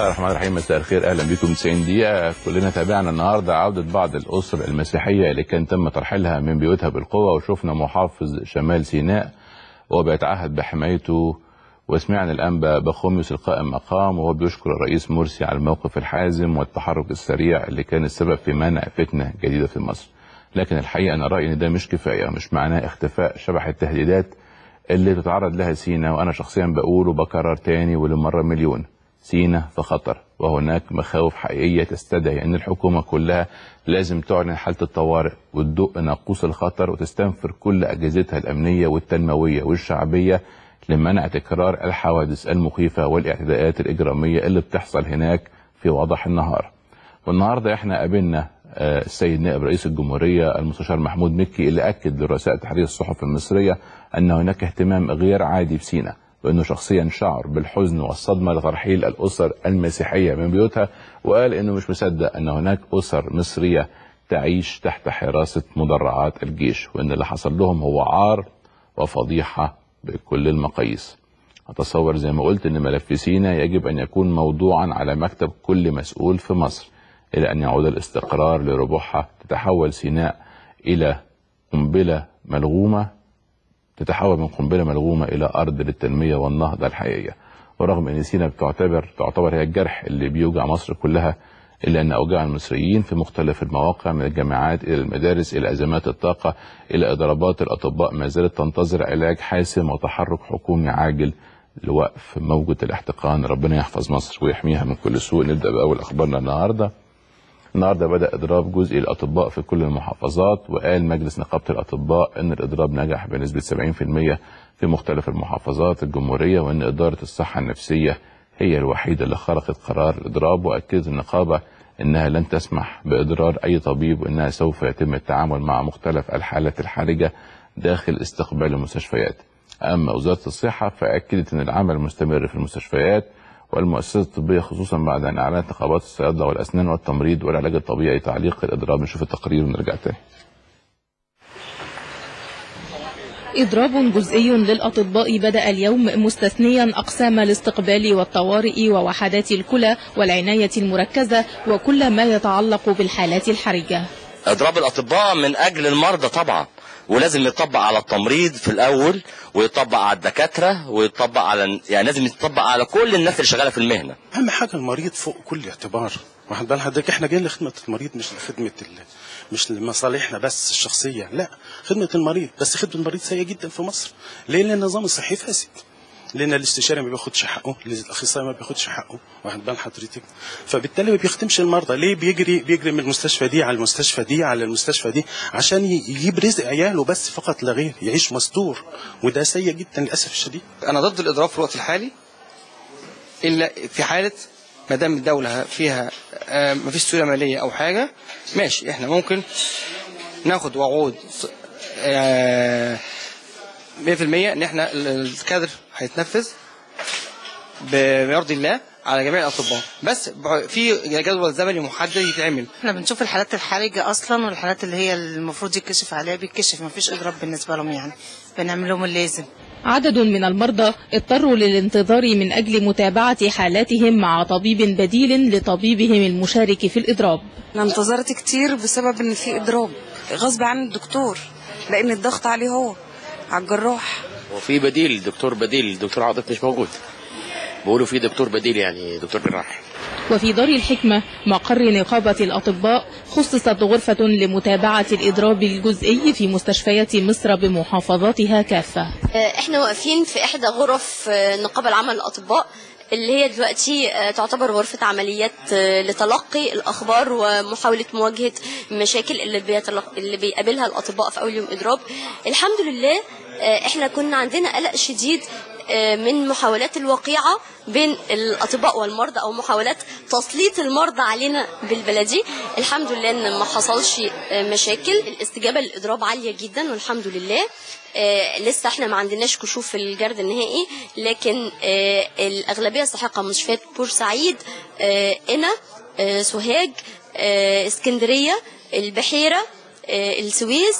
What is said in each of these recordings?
الله الرحمن الرحيم مساء الخير اهلا بكم 90 دقيقه كلنا تابعنا النهارده عوده بعض الاسر المسيحيه اللي كان تم ترحيلها من بيوتها بالقوه وشفنا محافظ شمال سيناء وهو بيتعهد بحمايته وسمعنا الانبا بخوميوس القائم مقام وهو بيشكر الرئيس مرسي على الموقف الحازم والتحرك السريع اللي كان السبب في منع فتنه جديده في مصر لكن الحقيقه انا رايي ان ده مش كفايه مش معناه اختفاء شبح التهديدات اللي تتعرض لها سينا وانا شخصيا بقول وبكرر تاني وللمره مليون سينا في خطر وهناك مخاوف حقيقيه تستدعي ان الحكومه كلها لازم تعلن حاله الطوارئ وتدق ناقوس الخطر وتستنفر كل اجهزتها الامنيه والتنمويه والشعبيه لمنع تكرار الحوادث المخيفه والاعتداءات الاجراميه اللي بتحصل هناك في وضح النهار. والنهارده احنا قابلنا آه، السيد نائب رئيس الجمهوريه المستشار محمود مكي اللي اكد لرؤساء تحرير الصحف المصريه ان هناك اهتمام غير عادي بسينا وانه شخصيا شعر بالحزن والصدمه لترحيل الاسر المسيحيه من بيوتها وقال انه مش مصدق ان هناك اسر مصريه تعيش تحت حراسه مدرعات الجيش وان اللي حصل لهم هو عار وفضيحه بكل المقاييس. اتصور زي ما قلت ان ملف سينا يجب ان يكون موضوعا على مكتب كل مسؤول في مصر الى ان يعود الاستقرار لربوعها تتحول سيناء الى قنبله ملغومه تتحول من قنبله ملغومه الى ارض للتنميه والنهضه الحقيقيه ورغم ان سينا بتعتبر تعتبر هي الجرح اللي بيوجع مصر كلها الا ان اوجاع المصريين في مختلف المواقع من الجامعات الى المدارس الى ازمات الطاقه الى اضرابات الاطباء ما زالت تنتظر علاج حاسم وتحرك حكومي عاجل لوقف موجه الاحتقان ربنا يحفظ مصر ويحميها من كل سوء نبدا باول اخبارنا النهارده النهارده بدا اضراب جزئي الاطباء في كل المحافظات وقال مجلس نقابه الاطباء ان الاضراب نجح بنسبه 70% في مختلف المحافظات الجمهوريه وان اداره الصحه النفسيه هي الوحيده اللي خرقت قرار الاضراب واكدت النقابه انها لن تسمح باضرار اي طبيب وانها سوف يتم التعامل مع مختلف الحالات الحرجه داخل استقبال المستشفيات. اما وزاره الصحه فاكدت ان العمل مستمر في المستشفيات والمؤسسات الطبيه خصوصا بعد ان اعلنت نقابات الصيادله والاسنان والتمريض والعلاج الطبيعي تعليق الاضراب نشوف التقرير ونرجع تاني. إضراب جزئي للأطباء بدأ اليوم مستثنيا أقسام الاستقبال والطوارئ ووحدات الكلى والعناية المركزة وكل ما يتعلق بالحالات الحرجة اضراب الاطباء من اجل المرضى طبعا ولازم يطبق على التمريض في الاول ويطبق على الدكاتره ويطبق على يعني لازم يطبق على كل الناس اللي شغاله في المهنه اهم حاجه المريض فوق كل اعتبار واخد بال حضرتك احنا جايين لخدمه المريض مش لخدمه ال... مش لمصالحنا بس الشخصيه لا خدمه المريض بس خدمه المريض سيئه جدا في مصر ليه لان النظام الصحي فاسد لان الاستشاري ما بياخدش حقه الاخصائي ما بياخدش حقه واخد بال حضرتك فبالتالي ما بيخدمش المرضى ليه بيجري بيجري من المستشفى دي على المستشفى دي على المستشفى دي عشان ي- يجيب رزق عياله بس فقط لا غير يعيش مستور وده سيء جدا للاسف الشديد انا ضد الاضراب في الوقت الحالي الا في حاله ما دام الدوله فيها آه، ما فيش سيوله ماليه او حاجه ماشي احنا ممكن ناخد وعود ص- آه، 100% ان احنا ال- الكادر هيتنفذ ب- بيرضي الله على جميع الاطباء بس ب- في جدول زمني محدد يتعمل احنا بنشوف الحالات الحرجة اصلا والحالات اللي هي المفروض يتكشف عليها بيتكشف مفيش اضراب بالنسبة لهم يعني بنعمل لهم اللازم عدد من المرضى اضطروا للانتظار من أجل متابعة حالاتهم مع طبيب بديل لطبيبهم المشارك في الإضراب انا انتظرت كتير بسبب ان في اضراب غصب عن الدكتور لان الضغط عليه هو على الجراح وفي بديل دكتور بديل الدكتور عاطف مش موجود بيقولوا في دكتور بديل يعني دكتور جراح وفي دار الحكمة مقر نقابة الأطباء خصصت غرفة لمتابعة الإضراب الجزئي في مستشفيات مصر بمحافظاتها كافة احنا واقفين في احدى غرف آه، النقابه العامه للاطباء اللي هي دلوقتي آه، تعتبر غرفة عمليات آه، لتلقي الأخبار ومحاولة مواجهة المشاكل اللي, بيتلق... اللي بيقابلها الأطباء في أول يوم إضراب الحمد لله آه، احنا كنا عندنا قلق شديد آه، من محاولات الوقيعة بين الأطباء والمرضى أو محاولات تسليط المرضى علينا بالبلدي الحمد لله إن ما حصلش آه، مشاكل الاستجابة للإضراب عالية جدا والحمد لله آه، لسه احنا ما عندناش كشوف في الجرد النهائي لكن آه، الأغلبية الساحقة مستشفيات بورسعيد آه، قنا آه، سوهاج آه، اسكندرية البحيرة آه، السويس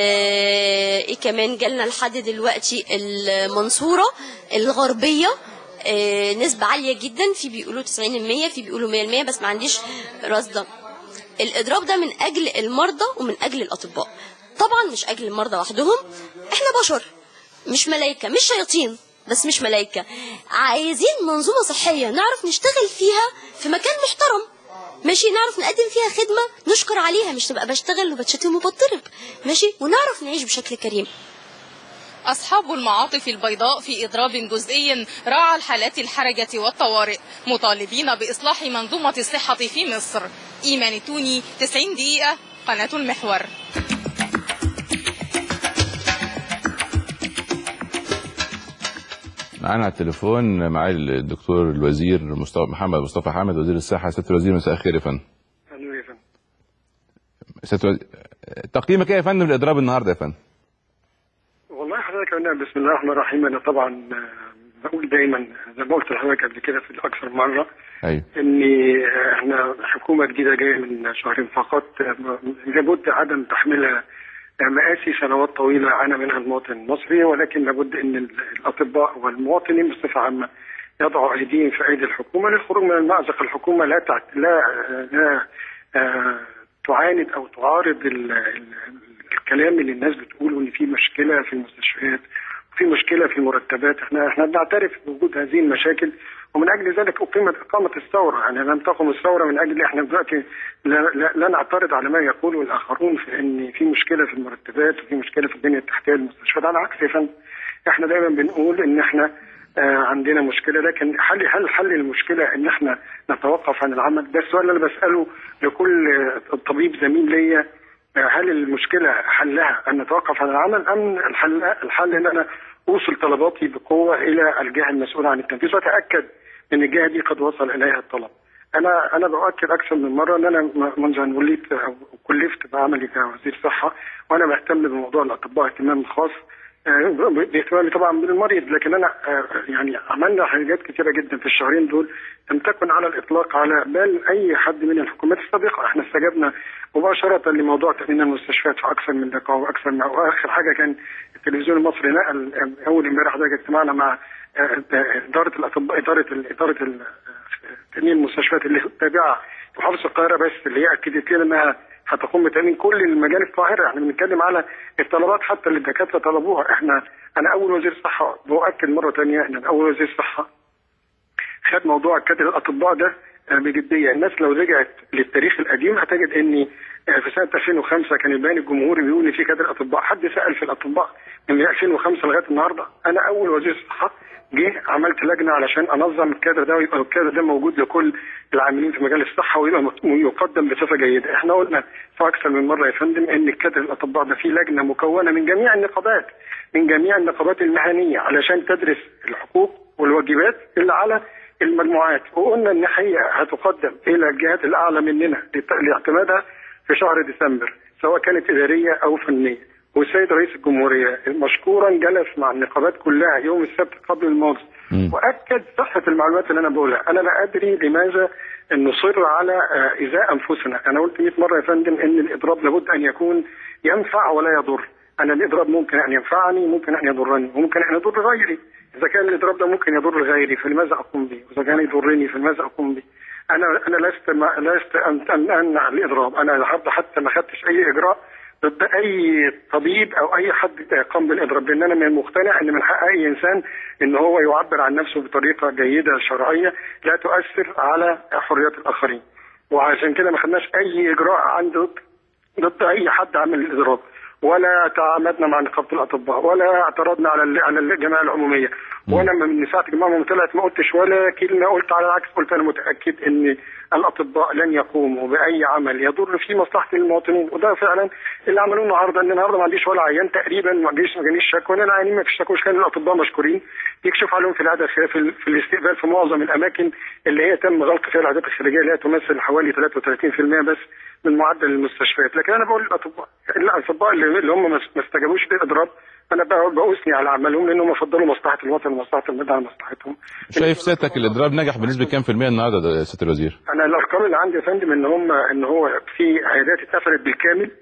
آه، ايه كمان جالنا لحد دلوقتي المنصورة الغربية آه، نسبة عالية جدا في بيقولوا 90% في بيقولوا 100% بس ما عنديش رصد الإضراب ده من أجل المرضى ومن أجل الأطباء طبعا مش أجل المرضى وحدهم احنا بشر مش ملايكة مش شياطين بس مش ملايكة عايزين منظومة صحية نعرف نشتغل فيها في مكان محترم ماشي نعرف نقدم فيها خدمة نشكر عليها مش نبقى بشتغل وبتشتم وبضرب ماشي ونعرف نعيش بشكل كريم أصحاب المعاطف البيضاء في إضراب جزئي راعى الحالات الحرجة والطوارئ مطالبين بإصلاح منظومة الصحة في مصر إيمان التوني 90 دقيقة قناة المحور معانا على التليفون معالي الدكتور الوزير مصطفى محمد مصطفى حامد وزير الصحه سياده الوزير مساء الخير يا فندم ايوه يا فندم سياده الوزير تقييمك ايه يا فندم لاضراب النهارده يا فندم والله حضرتك انا بسم الله الرحمن الرحيم انا طبعا آه، بقول دايما زي ما قلت لحضرتك قبل كده في اكثر مره ايوه ان آه، احنا حكومه جديده جايه من شهرين فقط آه، لابد عدم تحميلها آه، مآسي سنوات طويله عانى منها المواطن المصري ولكن لابد ان ال- الاطباء والمواطنين بصفه عامه يضعوا ايديهم في ايدي الحكومه للخروج من المأزق الحكومه لا تعت... لا آه، لا آه، تعاند او تعارض ال... ال... الكلام اللي الناس بتقوله ان في مشكله في المستشفيات في مشكله في المرتبات احنا احنا بنعترف بوجود هذه المشاكل ومن اجل ذلك اقيمت اقامه الثوره يعني لم تقم الثوره من اجل احنا دلوقتي لا, لا, لا نعترض على ما يقوله الاخرون في ان في مشكله في المرتبات وفي مشكله في البنيه التحتيه للمستشفيات على العكس يا فندم احنا دايما بنقول ان احنا آه عندنا مشكله لكن حل هل حل المشكله ان احنا نتوقف عن العمل ده السؤال اللي انا بساله لكل آه، طبيب زميل ليا آه، هل المشكله حلها ان نتوقف عن العمل ام الحل الحل ان انا اوصل طلباتي بقوه الى الجهه المسؤوله عن التنفيذ واتاكد ان الجهه دي قد وصل اليها الطلب. انا انا باكد اكثر من مره ان انا م- منذ ان وليت او كلفت بعملي كوزير صحه وانا بهتم بموضوع الاطباء اهتمام خاص آه، باهتمامي طبعا بالمريض لكن انا آه، يعني عملنا حاجات كثيره جدا في الشهرين دول لم تكن على الاطلاق على بال اي حد من الحكومات السابقه احنا استجبنا مباشره لموضوع تامين المستشفيات في اكثر من لقاء واكثر من واخر حاجه كان التلفزيون المصري نقل آه، اول امبارح ده اجتماعنا مع آه، آه، اداره الاطباء اداره ال- اداره ال- آه، تامين المستشفيات اللي تابعه محافظه القاهره بس اللي هي اكدت لنا انها هتقوم بتامين كل المجال القاهره احنا بنتكلم على الطلبات حتى اللي الدكاتره طلبوها احنا انا اول وزير صحه باكد مره ثانيه ان أنا اول وزير صحه خد موضوع كادر الاطباء ده آه، بجديه الناس لو رجعت للتاريخ القديم هتجد ان آه، في سنه 2005 كان البيان الجمهوري بيقول ان في كادر اطباء حد سال في الاطباء من 2005 لغايه النهارده انا اول وزير صحه جه عملت لجنه علشان انظم الكادر ده ويبقى الكادر ده موجود لكل العاملين في مجال الصحه ويبقى مت- يقدم بصفه جيده احنا قلنا في اكثر من مره يا فندم ان الكادر الاطباء ده فيه لجنه مكونه من جميع النقابات من جميع النقابات المهنيه علشان تدرس الحقوق والواجبات اللي على المجموعات وقلنا ان هي هتقدم الى الجهات الاعلى مننا لت- لاعتمادها في شهر ديسمبر سواء كانت اداريه او فنيه والسيد رئيس الجمهوريه مشكورا جلس مع النقابات كلها يوم السبت قبل الماضي واكد صحه المعلومات اللي انا بقولها انا لا ادري لماذا نصر على آه، ايذاء انفسنا انا قلت 100 مره يا فندم ان الاضراب لابد ان يكون ينفع ولا يضر انا الاضراب ممكن ان ينفعني ممكن ان يضرني وممكن ان يضر غيري اذا كان الاضراب ده ممكن يضر غيري فلماذا اقوم به واذا كان يضرني فلماذا اقوم به انا انا لست ما لست ان ان امنع الاضراب انا لحد حتى ما خدتش اي اجراء ضد اي طبيب او اي حد قام بالاضراب لان انا من مقتنع ان من حق اي انسان ان هو يعبر عن نفسه بطريقه جيده شرعيه لا تؤثر على حريات الاخرين وعشان كده ما خدناش اي اجراء عن ضد ضد اي حد عمل الاضراب ولا تعامدنا مع نقابه الاطباء ولا اعترضنا على ال- على الجمعيه العموميه وانا من ساعه الجمعيه العموميه طلعت ما قلتش ولا كلمه قلت على العكس قلت انا متاكد ان الاطباء لن يقوموا باي عمل يضر في مصلحه المواطنين وده فعلا اللي عملوه النهارده ان النهارده ما عنديش ولا عيان تقريبا ما جاليش ما جاليش شكوى ولا العيانين ما اشتكوش كان الاطباء مشكورين يكشف عليهم في العاده في, في, في الاستقبال في معظم الاماكن اللي هي تم غلق فيها العادات الخارجيه اللي هي تمثل حوالي 33% بس من معدل المستشفيات لكن انا بقول الاطباء الاطباء اللي اللي هم ما ما استجابوش للاضراب انا بقى- بأثني على عملهم لانهم فضلوا مصلحه الوطن ومصلحه البلد على مصلحتهم شايف سيادتك الاضراب نجح بنسبه كام في المية النهارده يا سياده الوزير؟ انا الارقام اللي عندي يا فندم ان هم ان هو في عيادات اتقفلت بالكامل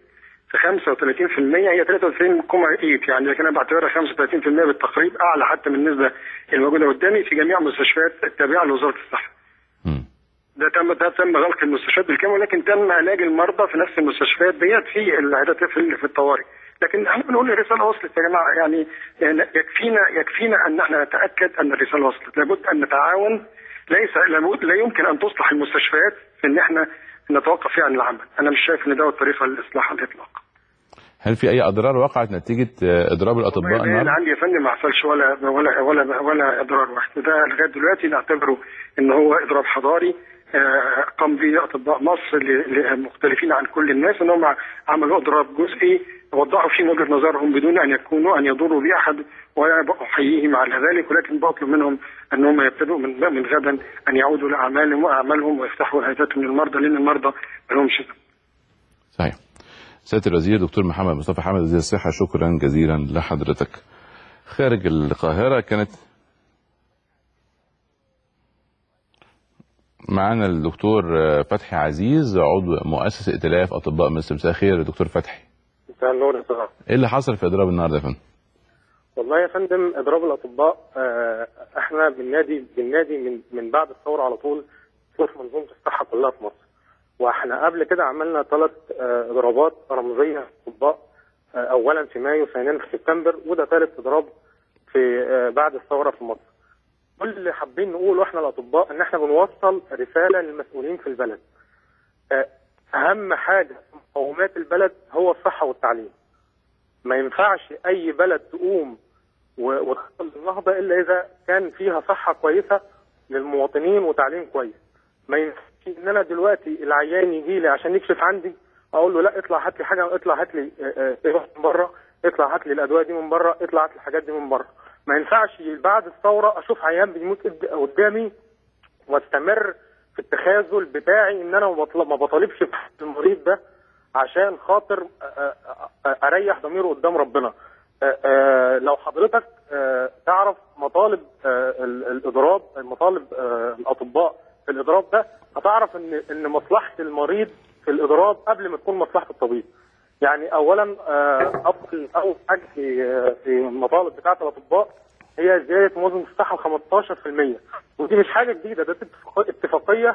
في 35% هي 93.8 يعني لكن انا بعتبرها 35% بالتقريب اعلى حتى من النسبه الموجوده قدامي في جميع المستشفيات التابعه لوزاره الصحه. ده تم ده تم غلق المستشفيات بالكامل ولكن تم علاج المرضى في نفس المستشفيات ديت في العيادات في, في الطوارئ. لكن احنا بنقول الرساله وصلت يا جماعه يعني, يعني يكفينا يكفينا ان احنا نتاكد ان الرساله وصلت، لابد ان نتعاون ليس لابد لا يمكن ان تصلح المستشفيات في ان احنا نتوقف فيها عن العمل، انا مش شايف ان ده الطريقه للاصلاح على الاطلاق. هل في اي اضرار وقعت نتيجه آه، اضراب الاطباء والله اللي النهارده؟ عندي يا فندم ما حصلش ولا ولا ولا ولا اضرار واحد ده لغايه دلوقتي نعتبره ان هو اضراب حضاري آه، قام به اطباء مصر ل- ل- مختلفين عن كل الناس ان هم عملوا اضراب جزئي وضعوا فيه من وجهه نظرهم بدون ان يكونوا ان يضروا باحد وانا احييهم على ذلك ولكن بطلب منهم ان هم يبتدوا من من غدا ان يعودوا لاعمالهم واعمالهم ويفتحوا عياداتهم للمرضى لان المرضى ما لهمش ذنب. صحيح سياده الوزير دكتور محمد مصطفى حامد وزير الصحه شكرا جزيلا لحضرتك خارج القاهره كانت معانا الدكتور آه، فتحي عزيز عضو مؤسس ائتلاف اطباء مصر مساء الخير يا دكتور فتحي مساء النور يا استاذ ايه اللي حصل في اضراب النهارده يا فندم؟ والله يا فندم اضراب الاطباء آه، احنا بالنادي بالنادي من من بعد الثوره على طول في منظومه الصحه كلها في مصر واحنا قبل كده عملنا ثلاث اضرابات رمزيه للاطباء آه، اولا في مايو ثانيا في سبتمبر وده ثالث اضراب في آه، بعد الثوره في مصر كل اللي حابين نقوله احنا الاطباء ان احنا بنوصل رساله للمسؤولين في البلد آه، اهم حاجه في مقومات البلد هو الصحه والتعليم ما ينفعش اي بلد تقوم و- وتحصل النهضه الا اذا كان فيها صحه كويسه للمواطنين وتعليم كويس ما ينفعش ان انا دلوقتي العيان يجي لي عشان يكشف عندي اقول له لا اطلع هات لي حاجه اطلع هات لي آه، آه، من بره اطلع هات لي الادويه دي من بره اطلع هات لي الحاجات دي من بره ما ينفعش بعد الثوره اشوف عيان بيموت قد- قدامي واستمر في التخاذل بتاعي ان انا ما بطل- ما بطالبش بحق المريض ده عشان خاطر آه، آه، آه، اريح ضميره قدام ربنا آه، آه، لو حضرتك آه، تعرف مطالب آه، ال- الاضراب مطالب آه، الاطباء في الاضراب ده هتعرف ان ان مصلحه المريض في الاضراب قبل ما تكون مصلحه الطبيب يعني اولا آه، اول اول حاجه في آه، في المطالب بتاعه الاطباء هي زياده موازنه الصحه 15% ودي مش حاجه جديده ده اتفاق- اتفاقيه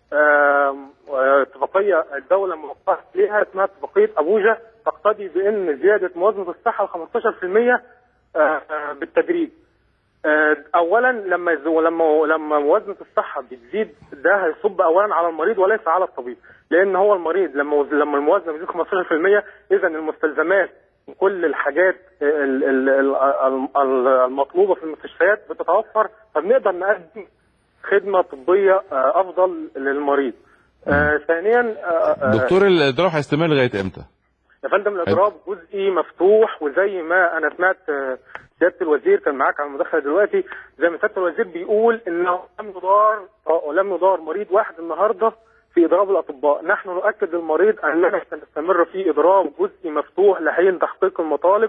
آم، آه، اتفاقيه الدوله موقعه ليها اسمها اتفاقيه ابوجا تقتضي بان زياده موازنه الصحه ل 15% آه، آه، بالتدريج آه، اولا لما يز- لما لما موازنه الصحه بتزيد ده هيصب اولا على المريض وليس على الطبيب لان هو المريض لما وز- لما الموازنه بتزيد 15% اذا المستلزمات وكل الحاجات ال- ال- ال- ال- المطلوبه في المستشفيات بتتوفر فبنقدر نقدم خدمه طبيه آه، افضل للمريض. آه، ثانيا آه، آه، دكتور الاضراب هيستمر لغايه امتى؟ يا فندم الاضراب جزئي مفتوح وزي ما انا سمعت آه، سياده الوزير كان معاك على المداخله دلوقتي زي ما سياده الوزير بيقول انه لم يدار آه، لم يدار مريض واحد النهارده في اضراب الاطباء، نحن نؤكد للمريض اننا سنستمر في اضراب جزئي مفتوح لحين تحقيق المطالب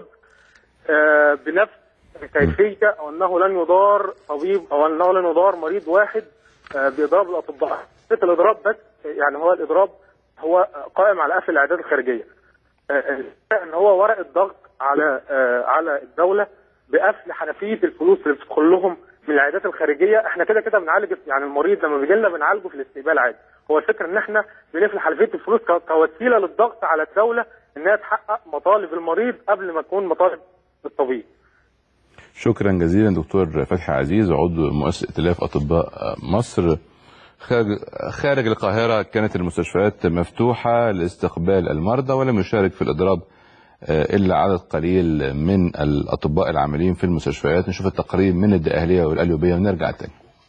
آه، بنفس كيفيه او انه لن يدار طبيب او انه لن يدار مريض واحد آه، باضراب الاطباء. فكره الاضراب بس يعني هو الاضراب هو قائم على قفل الاعداد الخارجيه. آه، ان هو ورقه ضغط على آه، على الدوله بقفل حنفيه الفلوس اللي بتدخل لهم من العيادات الخارجيه احنا كده كده بنعالج يعني المريض لما بيجي لنا بنعالجه في الاستقبال عادي هو الفكره ان احنا بنقفل حنفيه الفلوس ك- كوسيله للضغط على الدوله انها تحقق مطالب المريض قبل ما تكون مطالب الطبيب شكرا جزيلا دكتور فتحي عزيز عضو مؤسس ائتلاف اطباء مصر خارج خارج القاهره كانت المستشفيات مفتوحه لاستقبال المرضى ولم يشارك في الاضراب آه، الا عدد قليل من الاطباء العاملين في المستشفيات نشوف التقرير من الدقهليه والقليوبيه ونرجع تاني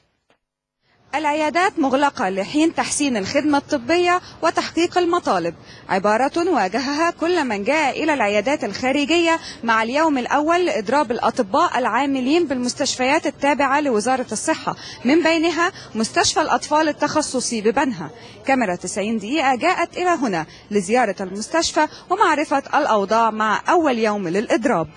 العيادات مغلقة لحين تحسين الخدمة الطبية وتحقيق المطالب عبارة واجهها كل من جاء إلى العيادات الخارجية مع اليوم الأول لإضراب الأطباء العاملين بالمستشفيات التابعة لوزارة الصحة من بينها مستشفى الأطفال التخصصي ببنها كاميرا 90 دقيقة جاءت إلى هنا لزيارة المستشفى ومعرفة الأوضاع مع أول يوم للإضراب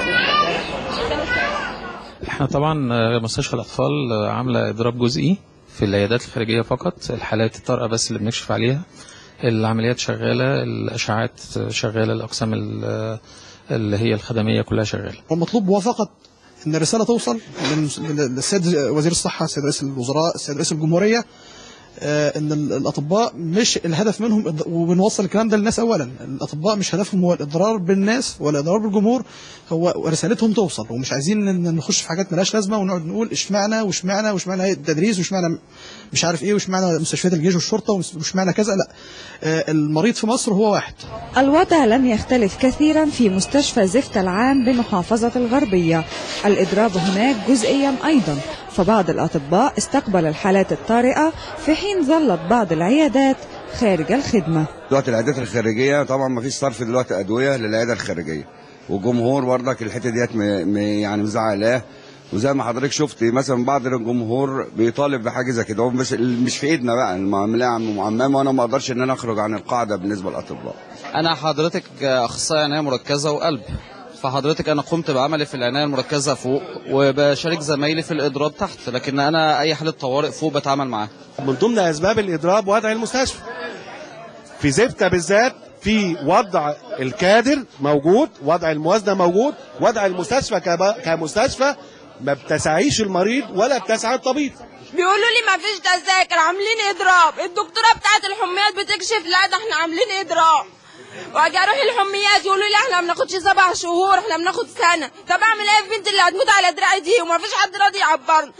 احنا طبعا آه، مستشفى الاطفال آه، عامله اضراب جزئي في العيادات الخارجية فقط الحالات الطارئة بس اللي بنكشف عليها العمليات شغالة الأشعاعات شغالة الأقسام ال- اللي هي الخدمية كلها شغالة والمطلوب هو فقط ان الرساله توصل للمس- للسيد وزير الصحه السيد رئيس الوزراء السيد رئيس الجمهوريه آه، ان ال- الاطباء مش الهدف منهم إض- وبنوصل الكلام ده للناس اولا الاطباء مش هدفهم هو الاضرار بالناس ولا الاضرار بالجمهور هو رسالتهم توصل ومش عايزين ن- نخش في حاجات ملهاش لازمه ونقعد نقول اشمعنى واشمعنى واشمعنى التدريس واشمعنى مش عارف ايه واشمعنى مستشفيات الجيش والشرطه واشمعنى كذا لا آه، المريض في مصر هو واحد الوضع لم يختلف كثيرا في مستشفى زفت العام بمحافظة الغربية الإضراب هناك جزئيا أيضا فبعض الأطباء استقبل الحالات الطارئة في حين ظلت بعض العيادات خارج الخدمة دلوقتي العيادات الخارجيه طبعا ما فيش صرف دلوقتي ادويه للعياده الخارجيه والجمهور برضك الحته ديت م- م- يعني مزعلاه وزي ما حضرتك شفت مثلا بعض الجمهور بيطالب بحاجه زي كده هو مش مش في ايدنا بقى المعامله عم معممه وانا ما اقدرش ان انا اخرج عن القاعده بالنسبه للاطباء انا حضرتك اخصائي عنايه مركزه وقلب فحضرتك انا قمت بعملي في العنايه المركزه فوق وبشارك زمايلي في الاضراب تحت لكن انا اي حاله طوارئ فوق بتعامل معاها من ضمن اسباب الاضراب وضع المستشفى في زفته بالذات في وضع الكادر موجود وضع الموازنه موجود وضع المستشفى كب- كمستشفى ما بتسعيش المريض ولا بتسعى الطبيب بيقولوا لي ما فيش تذاكر عاملين اضراب الدكتوره بتاعت الحميات بتكشف لا ده احنا عاملين اضراب واجي اروح الحميات يقولوا لي احنا ما بناخدش سبع شهور احنا بناخد سنه طب اعمل ايه في بنتي اللي هتموت على دراعي دي وما فيش حد راضي يعبرنا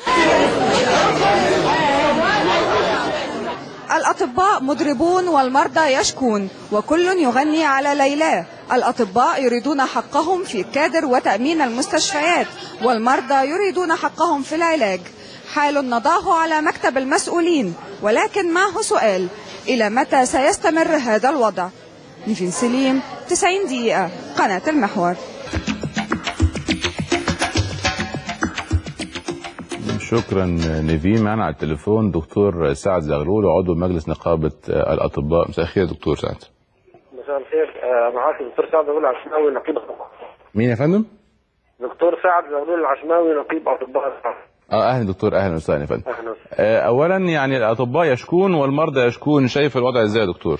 الأطباء مضربون والمرضى يشكون وكل يغني على ليلاه الأطباء يريدون حقهم في الكادر وتأمين المستشفيات والمرضى يريدون حقهم في العلاج حال نضعه على مكتب المسؤولين ولكن معه سؤال إلى متى سيستمر هذا الوضع نيفين سليم 90 دقيقة قناة المحور شكرا نيفين معنا على التليفون دكتور سعد زغلول عضو مجلس نقابه آه، الاطباء مساء الخير يا دكتور سعد مساء الخير آه، معاك الدكتور سعد زغلول العشماوي نقيب أطباء. مين يا فندم؟ دكتور سعد زغلول العشماوي نقيب اطباء الصحة. اه اهلا دكتور اهلا وسهلا يا فندم اهلا وسهلا. آه، اولا يعني الاطباء يشكون والمرضى يشكون شايف الوضع ازاي يا دكتور؟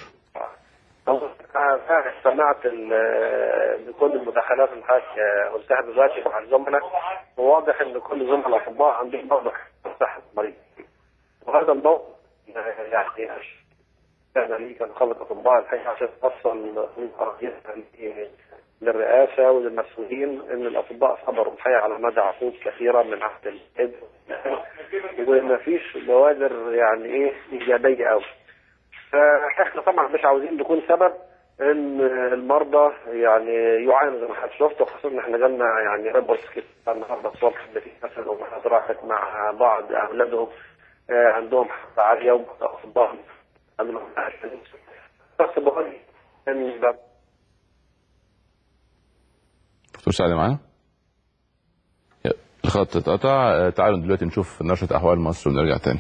أنا سمعت ال- بكل المداخلات اللي حضرتك آه، قلتها دلوقتي مع الزملاء وواضح ان كل زملاء الاطباء عندهم موضح صحه المريض وهذا الموضوع آه، يعني انا لي كنقابه اطباء الحقيقه عشان توصل قضيتها ل- للرئاسه وللمسؤولين ان الاطباء صبروا الحقيقه على مدى عقود كثيره من عهد الحزب وما فيش بوادر يعني ايه ايجابيه قوي فاحنا طبعا مش عاوزين نكون سبب ان المرضى يعني يعانوا زي ما حضرتك شفت وخاصه ان احنا جالنا يعني ريبورتس كده النهارده الصبح ان في مثلا امهات راحت مع بعض اولادهم آه، عندهم حراره عاليه واطباء عندهم بس بقول ان ده دكتور سعد معانا؟ يا، الخط اتقطع آه، تعالوا دلوقتي نشوف نشرة احوال مصر ونرجع تاني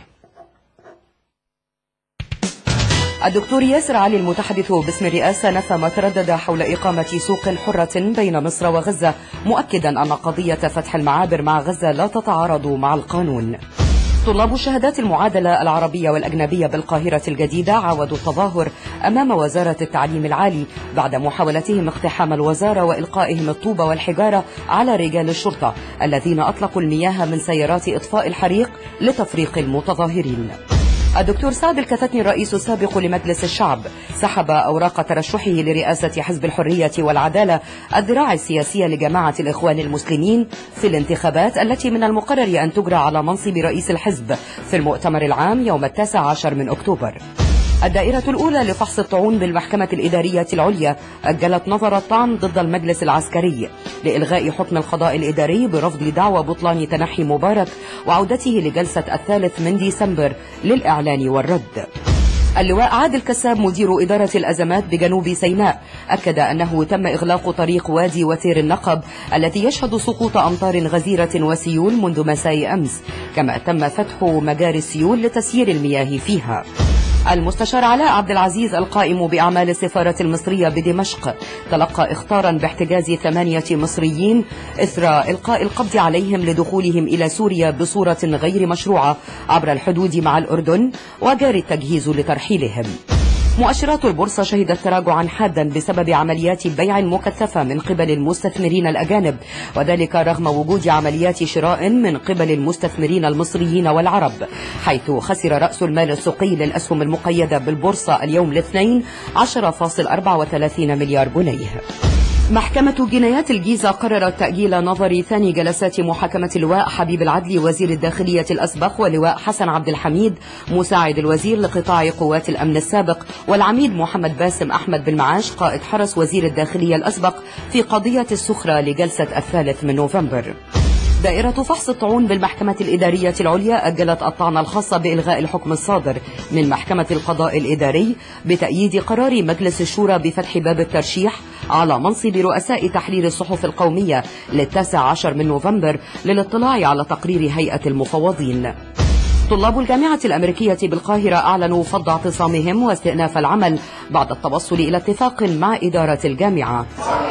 الدكتور ياسر علي المتحدث باسم الرئاسة نفى ما تردد حول إقامة سوق حرة بين مصر وغزة مؤكدا أن قضية فتح المعابر مع غزة لا تتعارض مع القانون طلاب شهادات المعادلة العربية والأجنبية بالقاهرة الجديدة عاودوا التظاهر أمام وزارة التعليم العالي بعد محاولتهم اقتحام الوزارة وإلقائهم الطوب والحجارة على رجال الشرطة الذين أطلقوا المياه من سيارات إطفاء الحريق لتفريق المتظاهرين الدكتور سعد الكتتني الرئيس السابق لمجلس الشعب سحب أوراق ترشحه لرئاسة حزب الحرية والعدالة الذراع السياسية لجماعة الإخوان المسلمين في الانتخابات التي من المقرر أن تجرى على منصب رئيس الحزب في المؤتمر العام يوم التاسع عشر من أكتوبر الدائرة الأولى لفحص الطعون بالمحكمة الإدارية العليا أجلت نظر الطعن ضد المجلس العسكري لإلغاء حكم القضاء الإداري برفض دعوى بطلان تنحي مبارك وعودته لجلسة الثالث من ديسمبر للإعلان والرد اللواء عادل كساب مدير إدارة الأزمات بجنوب سيناء أكد أنه تم إغلاق طريق وادي وتير النقب الذي يشهد سقوط أمطار غزيرة وسيول منذ مساء أمس كما تم فتح مجاري السيول لتسيير المياه فيها المستشار علاء عبد العزيز القائم بأعمال السفارة المصرية بدمشق تلقى اختارا باحتجاز ثمانية مصريين إثر إلقاء القبض عليهم لدخولهم إلى سوريا بصورة غير مشروعة عبر الحدود مع الأردن وجاري التجهيز لترحيلهم مؤشرات البورصة شهدت تراجعا حادا بسبب عمليات بيع مكثفة من قبل المستثمرين الأجانب وذلك رغم وجود عمليات شراء من قبل المستثمرين المصريين والعرب حيث خسر رأس المال السوقي للأسهم المقيدة بالبورصة اليوم الاثنين 10.34 مليار جنيه محكمة جنايات الجيزة قررت تأجيل نظر ثاني جلسات محاكمة اللواء حبيب العدلي وزير الداخلية الأسبق ولواء حسن عبد الحميد مساعد الوزير لقطاع قوات الأمن السابق والعميد محمد باسم أحمد بن معاش قائد حرس وزير الداخلية الأسبق في قضية السخرة لجلسة الثالث من نوفمبر دائرة فحص الطعون بالمحكمة الإدارية العليا أجلت الطعن الخاصة بإلغاء الحكم الصادر من محكمة القضاء الإداري بتأييد قرار مجلس الشورى بفتح باب الترشيح على منصب رؤساء تحرير الصحف القومية للتاسع عشر من نوفمبر للاطلاع على تقرير هيئة المفوضين طلاب الجامعة الأمريكية بالقاهرة أعلنوا فض اعتصامهم واستئناف العمل بعد التوصل إلى اتفاق مع إدارة الجامعة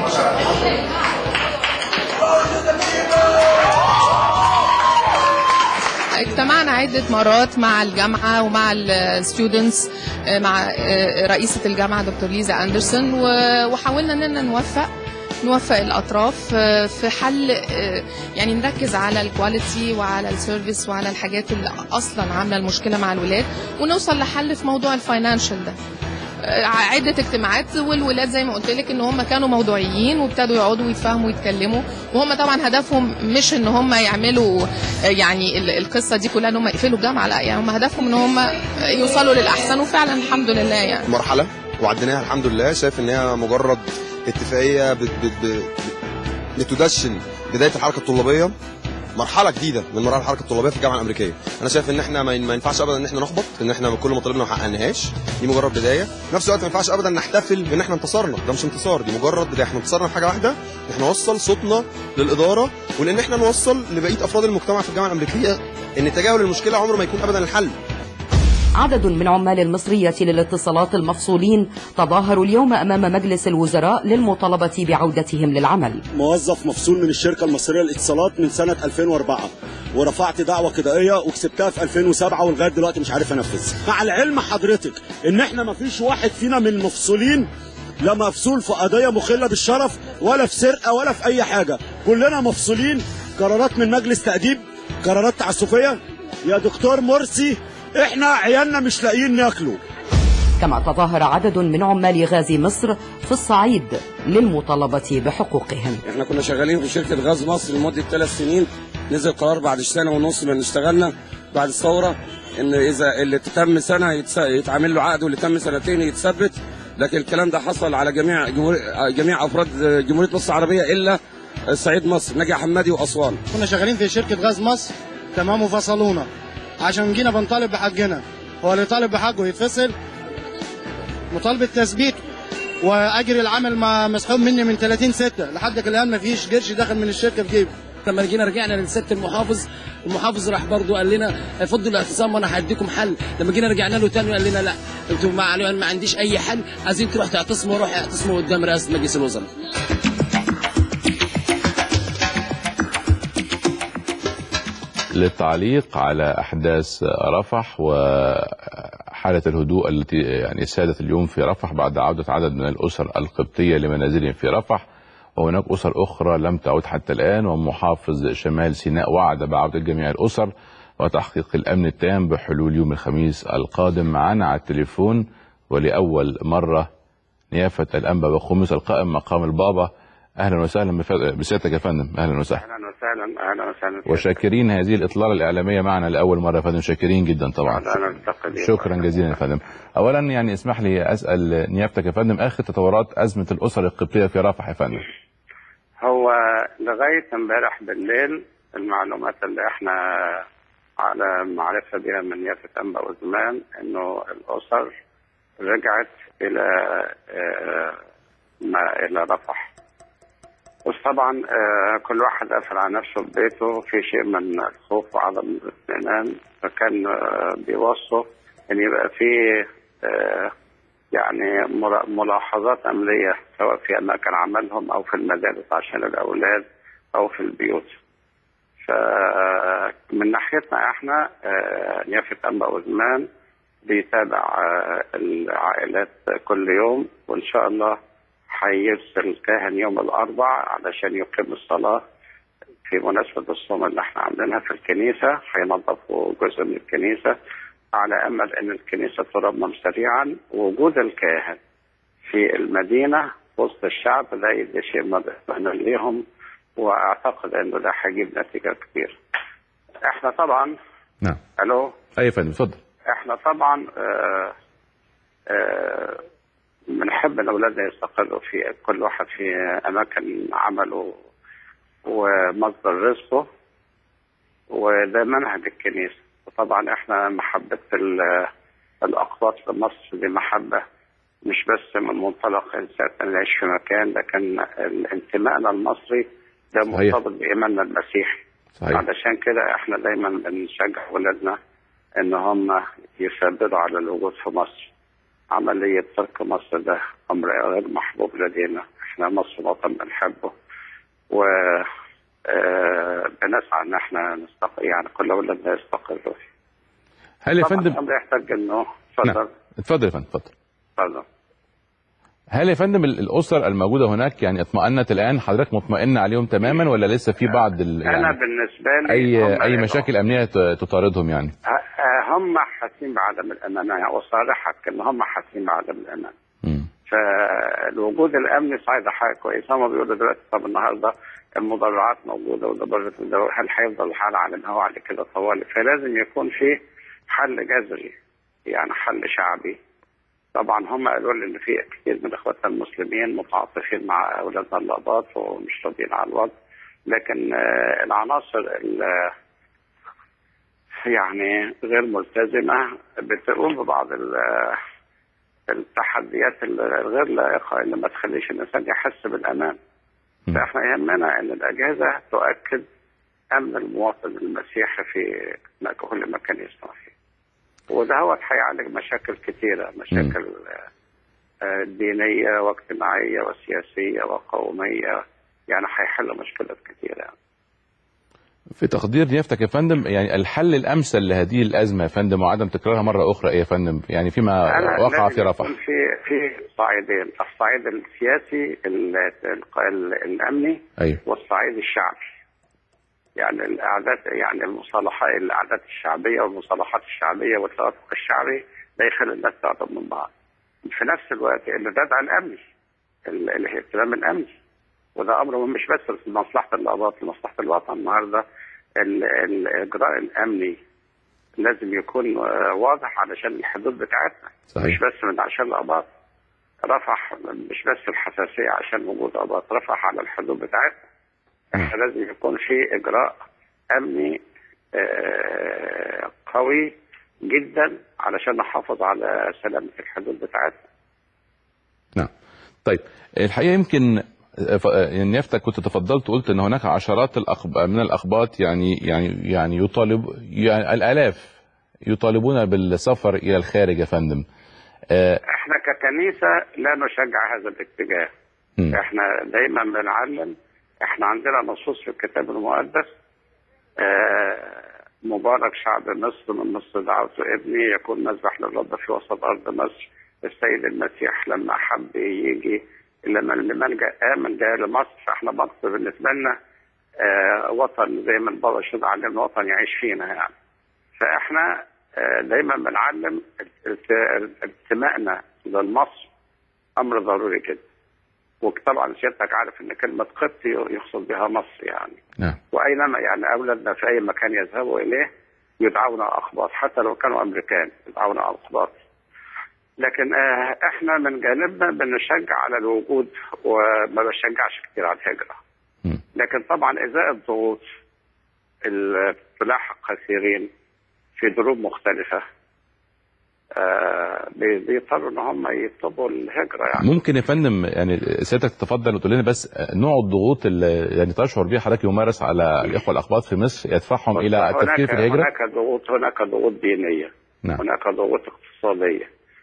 اجتمعنا عدة مرات مع الجامعة ومع الستودنتس مع رئيسة الجامعة دكتور ليزا أندرسون وحاولنا أننا نوفق نوفق الأطراف في حل يعني نركز على الكواليتي وعلى السيرفيس وعلى الحاجات اللي أصلا عاملة المشكلة مع الولاد ونوصل لحل في موضوع الفاينانشال ده عدة اجتماعات والولاد زي ما قلت لك ان هم كانوا موضوعيين وابتدوا يقعدوا ويتفاهموا ويتكلموا وهم طبعا هدفهم مش ان هم يعملوا يعني القصه دي كلها ان هم يقفلوا الجامعه لا يعني هم هدفهم ان هم يوصلوا للاحسن وفعلا الحمد لله يعني مرحله وعديناها الحمد لله شايف ان هي مجرد اتفاقيه بت بت بت بتدشن بدايه الحركه الطلابيه مرحله جديده من مراحل الحركه الطلابيه في الجامعه الامريكيه انا شايف ان احنا ما ينفعش ابدا ان احنا نحبط ان احنا كل مطالبنا ما حققناهاش دي مجرد بدايه في نفس الوقت ما ينفعش ابدا نحتفل بان احنا انتصرنا ده مش انتصار دي مجرد بدايه احنا انتصرنا في حاجه واحده ان احنا نوصل صوتنا للاداره ولان احنا نوصل لبقيه افراد المجتمع في الجامعه الامريكيه ان تجاهل المشكله عمره ما يكون ابدا الحل عدد من عمال المصرية للاتصالات المفصولين تظاهروا اليوم أمام مجلس الوزراء للمطالبة بعودتهم للعمل موظف مفصول من الشركة المصرية للاتصالات من سنة 2004 ورفعت دعوة قضائية وكسبتها في 2007 ولغاية دلوقتي مش عارف انفذها مع العلم حضرتك ان احنا ما فيش واحد فينا من المفصولين لا مفصول في قضية مخلة بالشرف ولا في سرقة ولا في اي حاجة كلنا مفصولين قرارات من مجلس تأديب قرارات تعسفية يا دكتور مرسي احنا عيالنا مش لاقيين ناكلوا كما تظاهر عدد من عمال غاز مصر في الصعيد للمطالبة بحقوقهم احنا كنا شغالين في شركة غاز مصر لمدة ثلاث سنين نزل قرار بعد سنة ونص من اشتغلنا بعد الثورة ان اذا اللي تم سنة يتس... يتعمل له عقد واللي تم سنتين يتثبت لكن الكلام ده حصل على جميع جمهور... جميع افراد جمهورية مصر العربية الا صعيد مصر نجع حمادي واسوان كنا شغالين في شركة غاز مصر تمام وفصلونا عشان جينا بنطالب بحقنا هو اللي طالب بحقه يتفصل مطالبة تثبيت واجر العمل ما مسحوب مني من 30 6 لحد الان ما فيش قرش دخل من الشركه في جيبي لما جينا رجعنا لسياده المحافظ المحافظ راح برضه قال لنا فضوا الاعتصام وانا هديكم حل لما جينا رجعنا له تاني قال لنا لا انتوا ما, ما عنديش اي حل عايزين تروح تعتصموا روح اعتصموا قدام رئاسه مجلس الوزراء للتعليق على احداث رفح وحاله الهدوء التي يعني سادت اليوم في رفح بعد عوده عدد من الاسر القبطيه لمنازلهم في رفح وهناك اسر اخرى لم تعد حتى الان ومحافظ شمال سيناء وعد بعوده جميع الاسر وتحقيق الامن التام بحلول يوم الخميس القادم معنا على التليفون ولاول مره نيافه الانبا بخميس القائم مقام البابا اهلا وسهلا بسيادتك يا فندم اهلا وسهلا اهلا وسهلا اهلا وسهلا وشاكرين هذه الاطلاله الاعلاميه معنا لاول مره يا فندم شاكرين جدا طبعا شكرا جزيلا يا فندم اولا يعني اسمح لي اسال نيابتك يا فندم اخر تطورات ازمه الاسر القبطيه في رفح يا فندم هو لغايه امبارح بالليل المعلومات اللي احنا على معرفه بها من نيافه انبا وزمان انه الاسر رجعت الى ما الى رفح بس طبعا آه كل واحد قافل على نفسه في بيته في شيء من الخوف وعدم الاطمئنان فكان آه بيوصوا ان يبقى في آه، يعني ملا- ملاحظات أمنية سواء في أماكن عملهم أو في المدارس عشان الأولاد أو في البيوت فمن ناحيتنا احنا آه، نيافة أنبا وزمان بيتابع آه، العائلات كل يوم وإن شاء الله هيرسل كاهن يوم الأربع علشان يقيم الصلاة في مناسبة الصوم اللي احنا عاملينها في الكنيسة هينظفوا جزء من الكنيسة على أمل أن الكنيسة ترمم سريعا وجود الكاهن في المدينة وسط الشعب ده يدي شيء مطمئن ليهم واعتقد انه ده هيجيب نتيجه كبيره. احنا طبعا نعم الو اي يا فندم اتفضل احنا طبعا آه آه بنحب ان اولادنا يستقروا في كل واحد في اماكن عمله ومصدر رزقه وده منهج الكنيسه وطبعا احنا محبه ال- الاقباط لمصر دي محبه مش بس من منطلق انسان نعيش في مكان لكن انتمائنا المصري ده صحيح. مرتبط بايماننا المسيحي صحيح. علشان كده احنا دايما بنشجع ولادنا ان هم يثبتوا على الوجود في مصر عملية ترك مصر ده أمر غير محبوب لدينا احنا مصر وطن بنحبه و آه، بنسعى ان احنا نستقر يعني كل اولادنا يستقروا فيه هل يا طبعاً فندم الامر يحتاج انه اتفضل اتفضل يا فندم اتفضل اتفضل هل يا فندم ال- الاسر الموجوده هناك يعني اطمأنت الان حضرتك مطمئن عليهم تماما ولا لسه في بعض ال... انا يعني بالنسبه لي اي هم اي مشاكل امنيه ت- تطاردهم يعني آه، آه، هم حاسين بعدم الامان يعني وصارحة ان هم حاسين بعدم الامان فالوجود الامني صعيدة حاجه كويسه هم بيقولوا دلوقتي طب النهارده المدرعات موجوده ودرجه الدواء هل هيفضل الحال على ما هو على كده طوالي فلازم يكون في حل جذري يعني حل شعبي طبعا هم قالوا لي ان في كثير من اخواتنا المسلمين متعاطفين مع اولادنا الاباط ومش راضيين على الوضع لكن آه، العناصر ال- يعني غير ملتزمه بتقوم ببعض ال- التحديات الغير لائقه اللي ما تخليش الانسان يحس بالامان. فاحنا يهمنا ان الاجهزه تؤكد امن المواطن المسيحي في كل مكان يسمع فيه. وده هو هيعالج مشاكل كثيره مشاكل آه، دينيه واجتماعيه وسياسيه وقوميه يعني هيحل مشكلات كثيره يعني. في تقدير نيافتك يا فندم يعني الحل الامثل لهذه الازمه يا فندم وعدم تكرارها مره اخرى ايه يا فندم يعني فيما أنا وقع لازم في رفح يكون في في صعيدين الصعيد السياسي ال- ال- ال- الامني ايوه والصعيد الشعبي يعني الاعداد يعني المصالحات الاعداد الشعبيه والمصالحات الشعبيه والتوافق الشعبي ده يخلي الناس تقرب من بعض في نفس الوقت الردع الامني ال- الاهتمام الامني وده امر مش بس لمصلحه الاباط لمصلحه الوطن النهارده ال- الاجراء الامني لازم يكون آه، واضح علشان الحدود بتاعتنا صحيح. مش بس من عشان الاباط رفح مش بس الحساسيه عشان وجود اباط رفح على الحدود بتاعتنا احنا لازم يكون في اجراء امني آه، قوي جدا علشان نحافظ على سلامه الحدود بتاعتنا طيب الحقيقه يمكن ف- يعني نيافتك كنت تفضلت وقلت ان هناك عشرات الأخب... من الاخباط يعني يعني يعني يطالب يعني الالاف يطالبون بالسفر الى الخارج يا فندم آه، احنا ككنيسه لا نشجع هذا الاتجاه مم. احنا دايما بنعلم احنا عندنا نصوص في الكتاب المقدس آه، مبارك شعب مصر من مصر دعوته ابني يكون مذبح للرب في وسط ارض مصر السيد المسيح لما حب يجي لما الملجا امن جاي لمصر فاحنا مصر بالنسبه لنا آه، وطن زي ما البابا شد علمنا وطن يعيش فينا يعني فاحنا آه، دايما بنعلم الت- انتمائنا لمصر امر ضروري جدا وطبعا سيادتك عارف ان كلمه قبطي يقصد بها مصر يعني نعم. واينما يعني اولادنا في اي مكان يذهبوا اليه يدعون اقباط حتى لو كانوا امريكان يدعون اقباط لكن آه، احنا من جانبنا بنشجع على الوجود وما بشجعش كتير على الهجره لكن طبعا ازاء الضغوط اللي تلاحق كثيرين في دروب مختلفه آه، بي- بيضطروا ان هم يطلبوا الهجره يعني ممكن يا فندم يعني سيادتك تفضل وتقول لنا بس نوع الضغوط اللي يعني تشعر بها حضرتك يمارس على الاخوه الاقباط في مصر يدفعهم الى التفكير في هناك الهجره هناك ضغوط هناك ضغوط دينيه نعم. هناك ضغوط اقتصاديه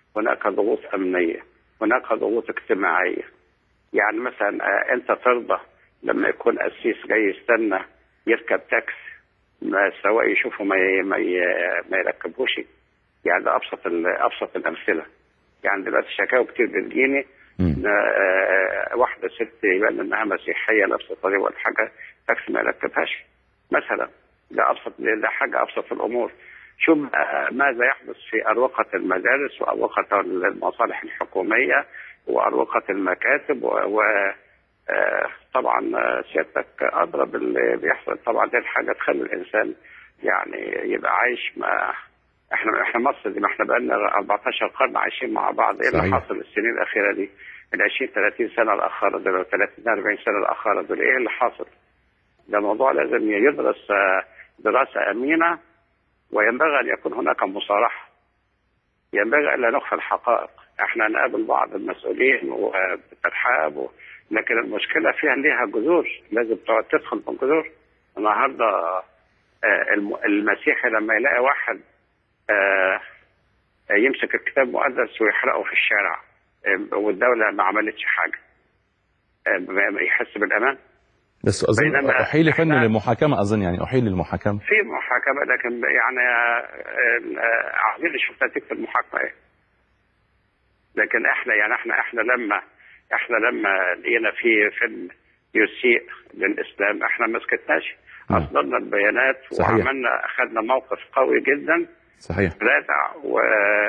هناك ضغوط امنيه هناك ضغوط اجتماعيه يعني مثلا آه، انت ترضى لما يكون قسيس جاي يستنى يركب تاكس ما السواق يشوفه ما ي- ما ي- ما يركبوش يعني ده ابسط ال- ابسط الامثله يعني دلوقتي شكاوى كتير بتجيني إن، آه، واحده ست يبان انها مسيحيه لابسه طريق ولا حاجه تاكسي ما يركبهاش مثلا ده ابسط ده حاجه ابسط الامور شوف بقى ماذا يحدث في اروقه المدارس واروقه المصالح الحكوميه واروقه المكاتب و, و آه، طبعا آه، سيادتك ادرى باللي بيحصل طبعا دي الحاجه تخلي الانسان يعني يبقى عايش ما احنا احنا مصر دي ما احنا بقالنا 14 قرن عايشين مع بعض ايه اللي صحيح. حصل السنين الاخيره دي ال 20 30 سنه الاخيره دول 30 40 سنه الاخيره دول ايه اللي حاصل؟ ده موضوع لازم يدرس آه، دراسه امينه وينبغي ان يكون هناك مصارحه ينبغي الا نخفي الحقائق احنا نقابل بعض المسؤولين وبترحاب و... لكن المشكله فيها ليها جذور لازم تقعد تدخل من جذور النهارده آه، الم- المسيحي لما يلاقي واحد آه، يمسك الكتاب المقدس ويحرقه في الشارع آه، والدوله ما عملتش حاجه آه، ما- ما يحس بالامان بس اظن بينما احيل يا فندم للمحاكمه اظن يعني احيل للمحاكمه في محاكمه لكن يعني آه، آه، عايزين نشوف نتيجه المحاكمه ايه لكن احنا يعني احنا احنا لما احنا لما لقينا في فيلم يسيء للاسلام احنا ما سكتناش اصدرنا البيانات صحيح. وعملنا اخذنا موقف قوي جدا صحيح رادع و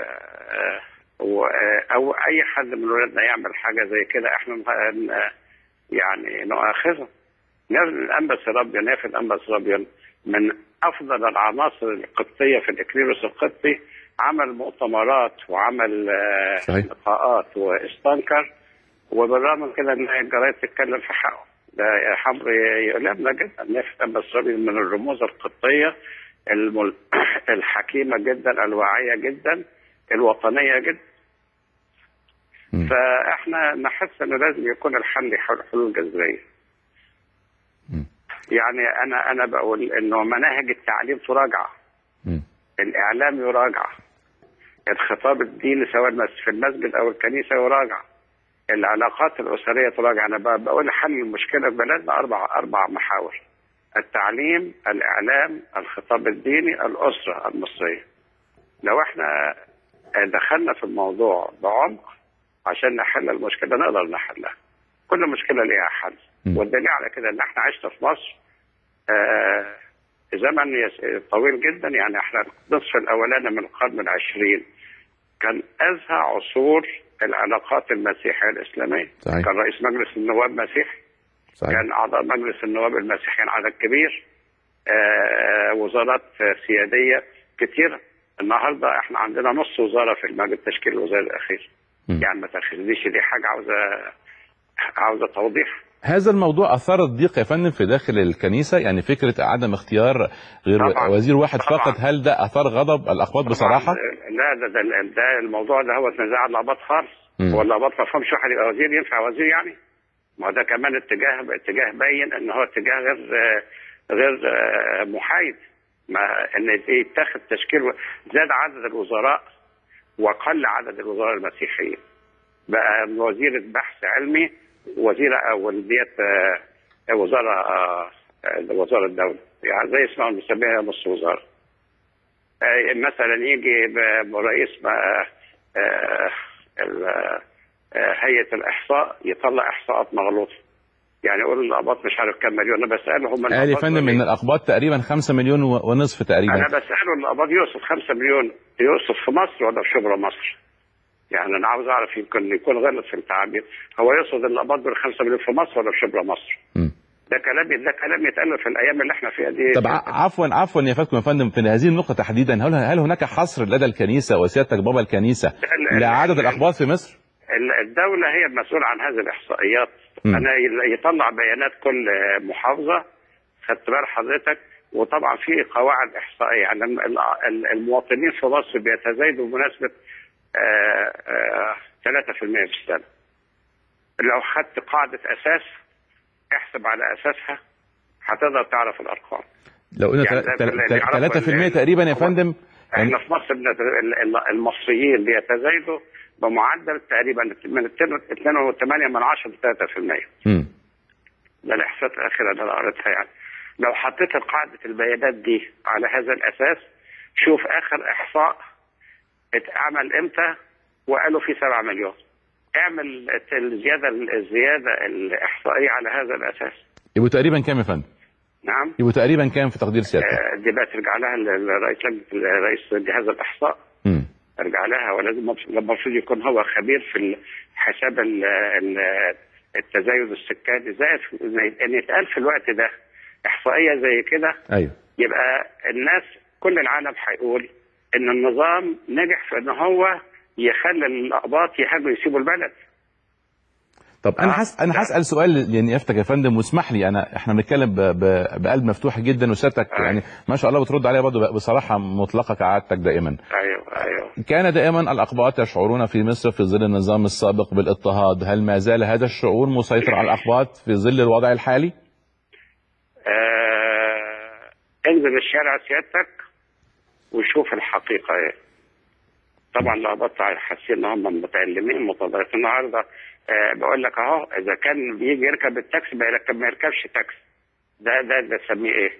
و او اي حد من ولادنا يعمل حاجه زي كده احنا ن- يعني نؤاخذه الانبا سرابيان نافي الانبا سرابيان من افضل العناصر القبطيه في الاكليروس القبطي عمل مؤتمرات وعمل آه، صحيح. لقاءات واستنكر وبالرغم من كده ان الجرايد تتكلم في حقه ده حمر يؤلمنا جدا نافي الانبا سرابيان من الرموز القبطيه المل... الحكيمه جدا الواعيه جدا الوطنيه جدا فاحنا نحس انه لازم يكون الحل حل- حلول جذريه يعني انا انا بقول انه مناهج التعليم تراجع الاعلام يراجع الخطاب الديني سواء المس- في المسجد او الكنيسه يراجع العلاقات الاسريه تراجع انا ب- بقول حل المشكله في بلدنا اربع اربع محاور التعليم الاعلام الخطاب الديني الاسره المصريه لو احنا دخلنا في الموضوع بعمق عشان نحل المشكله نقدر نحلها كل مشكله ليها حل والدليل على كده ان احنا عشنا في مصر آه زمن يس- طويل جدا يعني احنا النصف الاولاني من القرن العشرين كان ازهى عصور العلاقات المسيحيه الاسلاميه صحيح. كان رئيس مجلس النواب مسيحي صحيح. كان اعضاء مجلس النواب المسيحيين عدد كبير آه وزارات سياديه كتير النهارده احنا عندنا نص وزاره في المجلس تشكيل الوزاري الاخير يعني ما تاخذنيش دي حاجه عاوزه عاوزه توضيح هذا الموضوع اثار الضيق يا فندم في داخل الكنيسه يعني فكره عدم اختيار غير طبعاً. وزير واحد طبعاً. فقط هل ده اثار غضب الاقباط بصراحه؟ لا ده, ده, ده الموضوع ده هو نزاع الاباط خالص مم. هو الاباط ما فهمش واحد يبقى وزير ينفع وزير يعني ما هو ده كمان اتجاه اتجاه باين ان هو اتجاه غير غير آه، محايد ما ان يتخذ تشكيل و- زاد عدد الوزراء وقل عدد الوزراء المسيحيين بقى وزيرة بحث علمي وزيرة او ديت آه، وزارة آه، آه، وزارة الدولة يعني زي اسمها بنسميها نص وزارة آه، مثلا يجي ب- رئيس ما- آه، ال- آه، هيئة الإحصاء يطلع إحصاءات مغلوطة يعني يقول الأباط مش عارف كم مليون أنا بسألهم قال يا الأباط فندم ان الاقباط تقريبا 5 مليون و- ونصف تقريبا انا بساله القباض يقصد 5 مليون يقصد في مصر ولا في شبرا مصر؟ يعني انا عاوز اعرف يمكن يكون غلط في التعبير هو يقصد القباض بال 5 مليون في مصر ولا في شبرا مصر؟ ده كلام ده كلام يتقال في الايام اللي احنا فيها دي طب ع- عفوا عفوا يا فندم يا فندم في هذه النقطه تحديدا هل هل هناك حصر لدى الكنيسه وسيادتك بابا الكنيسه ال- لعدد الاقباط في مصر؟ ال- الدولة هي المسؤولة عن هذه الإحصائيات مم. أنا ي- يطلع بيانات كل محافظة خدت بال حضرتك وطبعا في قواعد إحصائية يعني الم- ال- المواطنين في مصر بيتزايدوا بمناسبة آه، آه، 3% في السنة لو خدت قاعدة أساس احسب على أساسها هتقدر تعرف الأرقام لو قلنا يعني تل- ده تل- اللي تل- يعرفه 3% ال- تقريبا يا فندم احنا في مصر بنت- ال- ال- المصريين بيتزايدوا بمعدل تقريبا من 2.8 من 10 ل 3% مم. ده الاحصاءات الاخيره اللي انا قريتها يعني لو حطيت قاعده البيانات دي على هذا الاساس شوف اخر احصاء اتعمل امتى وقالوا فيه 7 مليون اعمل الزياده الزياده الاحصائيه على هذا الاساس يبقوا تقريبا كام يا فندم؟ نعم يبقوا تقريبا كام في تقدير سيادتك؟ آه، دي بقى ترجع لها لرئيس لجنه رئيس جهاز الاحصاء مم. ارجع لها ولازم المفروض يكون هو خبير في حساب ال- ال- التزايد السكاني زائد ان يتقال في الوقت ده احصائيه زي كده ايوه يبقى الناس كل العالم هيقول ان النظام نجح في ان هو يخلي الاقباط يهاجروا يسيبوا البلد طب انا حس... انا هسال سؤال يعني يفتك يا فندم واسمح لي انا احنا بنتكلم ب... ب... بقلب مفتوح جدا وسيادتك يعني ما شاء الله بترد عليها برضه بصراحه مطلقه كعادتك دائما ايوه ايوه كان دائما الاقباط يشعرون في مصر في ظل النظام السابق بالاضطهاد هل ما زال هذا الشعور مسيطر على الاقباط في ظل الوضع الحالي آه انزل الشارع سيادتك وشوف الحقيقه ايه طبعا الاقباط حاسين ان هم متألمين متضررين النهارده آه بقول لك اهو اذا كان بيجي يركب التاكسي ما يركب ما يركبش تاكسي ده ده ده تسميه ايه؟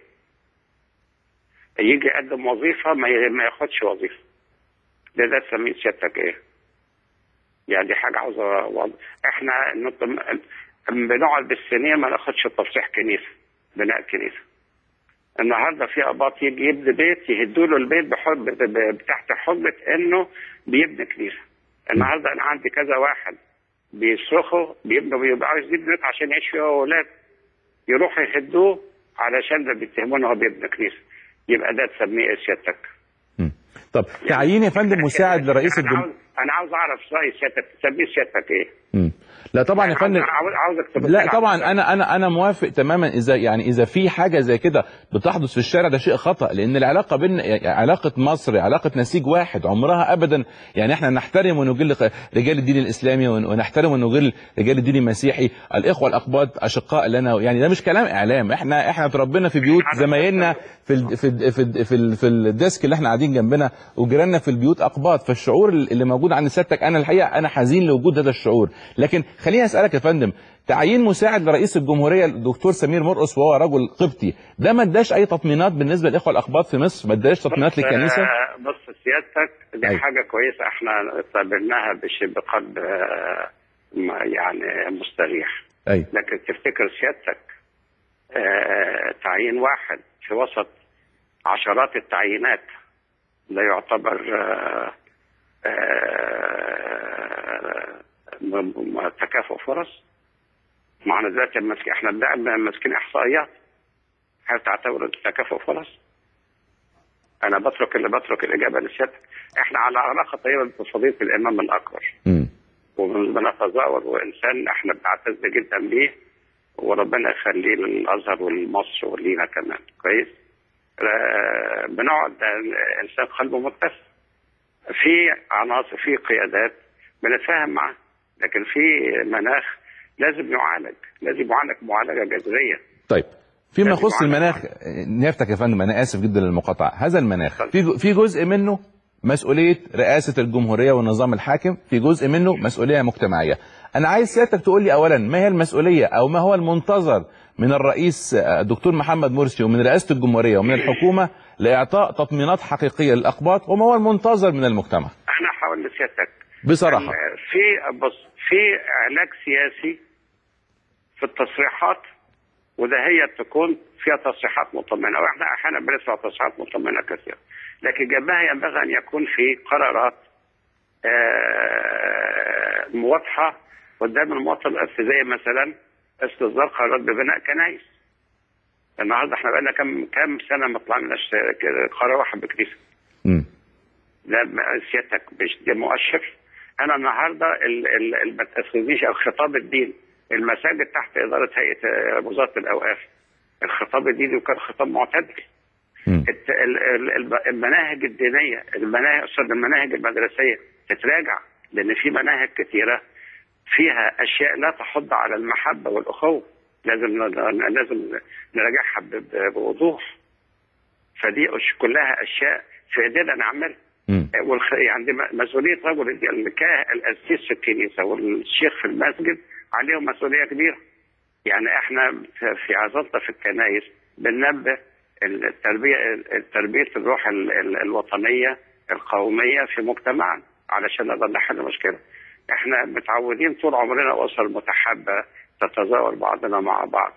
يجي يقدم وظيفه ما ي- ما ياخدش وظيفه ده ده تسميه سيادتك ايه؟ يعني دي حاجه عاوزه وضع. احنا نط- بنقعد بالسنين ما ناخدش تصريح كنيسه بناء كنيسه النهارده في اباط يجي يبني بيت يهدوا له البيت بحب ب- تحت حجه انه بيبني كنيسه النهارده انا عندي كذا واحد بيصرخوا بيبنوا بيبقى عايز يبني بيت عشان يعيش فيه هو واولاده يروحوا يهدوه علشان ده بيتهموه ان هو بيبني كنيسه يبقى ده تسميه ايه سيادتك؟ طب تعيين يا فندم مساعد لرئيس انا الجمهوريه عاوز انا عاوز اعرف راي سيادتك تسميه سيادتك ايه؟ مم. لا طبعا يا فندم انا عاوز عاوزك تبص لا على طبعا انا انا انا موافق تماما اذا يعني اذا في حاجه زي كده بتحدث في الشارع ده شيء خطا لان العلاقه بين يعني علاقه مصر علاقه نسيج واحد عمرها ابدا يعني احنا نحترم ونجل رجال الدين الاسلامي ون- ونحترم ونجل رجال الدين المسيحي الاخوه الاقباط اشقاء لنا يعني ده مش كلام اعلام احنا احنا اتربينا في بيوت زمايلنا في ال في ال في ال في, ال في الديسك اللي احنا قاعدين جنبنا وجيراننا في البيوت اقباط فالشعور اللي موجود عند سيادتك انا الحقيقه انا حزين لوجود هذا الشعور لكن خليني اسالك يا فندم تعيين مساعد لرئيس الجمهوريه الدكتور سمير مرقص وهو رجل قبطي ده ما اداش اي تطمينات بالنسبه للاخوه الاقباط في مصر ما اداش تطمينات للكنيسه آه، بص سيادتك دي أيوة. حاجه كويسه احنا قابلناها بش- بقلب آه، ما- يعني مستريح ايوه لكن تفتكر سيادتك آه، تعيين واحد في وسط عشرات التعيينات ده يعتبر آه، آه، م- م- تكافؤ فرص معنا دلوقتي ماسك- احنا بنعمل ماسكين احصائيات هل تعتبر تكافؤ فرص؟ انا بترك اللي بترك الاجابه لسيادتك احنا على علاقه طيبه بفضيله الامام الاكبر وبنتزاور وانسان احنا بنعتز جدا بيه وربنا يخليه للازهر ولمصر ولينا كمان كويس آه، بنقعد آه، انسان قلبه متسم في عناصر في قيادات بنتفاهم معاه لكن في مناخ لازم يعالج لازم يعالج معالجه جذريه طيب فيما لازم يخص يعالج المناخ نيافتك يا فندم انا اسف جدا للمقاطعه هذا المناخ في في جزء منه مسؤوليه رئاسه الجمهوريه والنظام الحاكم في جزء منه مسؤوليه مجتمعيه انا عايز سيادتك تقول لي اولا ما هي المسؤوليه او ما هو المنتظر من الرئيس آه، الدكتور محمد مرسي ومن رئاسه الجمهوريه ومن الحكومه لاعطاء تطمينات حقيقيه للاقباط وما هو المنتظر من المجتمع انا هقول لسيادتك بصراحه ال- في بص في علاج سياسي في التصريحات وده هي تكون فيها تصريحات مطمئنه واحنا احيانا بنسمع تصريحات مطمئنه كثيره لكن جنبها ينبغي ان يكون في قرارات آه، واضحه قدام المواطن زي مثلا استصدار قرارات ببناء كنائس النهارده احنا بقالنا كم كم سنه ما طلعناش قرار واحد بكنيسه لا ما- سيادتك مش ده مؤشر انا النهارده ال- ال- ال- ما تاخذنيش الخطاب الديني المساجد تحت اداره هيئه آه، وزاره الاوقاف الخطاب الديني كان خطاب معتدل الت- ال- ال- الب- المناهج الدينيه المناهج أقصد المناهج المدرسيه تتراجع لان في مناهج كثيره فيها اشياء لا تحض على المحبه والاخوه لازم ن- لازم نراجعها ب- ب- بوضوح فدي أش- كلها اشياء في ايدينا نعملها والخ... يعني دي م- مسؤوليه رجل الكاه القسيس في الكنيسه والشيخ في المسجد عليهم مسؤوليه كبيره يعني احنا في- في عظمتنا في الكنائس بننبه التربيه تربيه الروح ال- ال- الوطنيه القوميه في مجتمعنا علشان نقدر نحل المشكله. احنا متعودين طول عمرنا اسر متحابه تتزاور بعضنا مع بعض.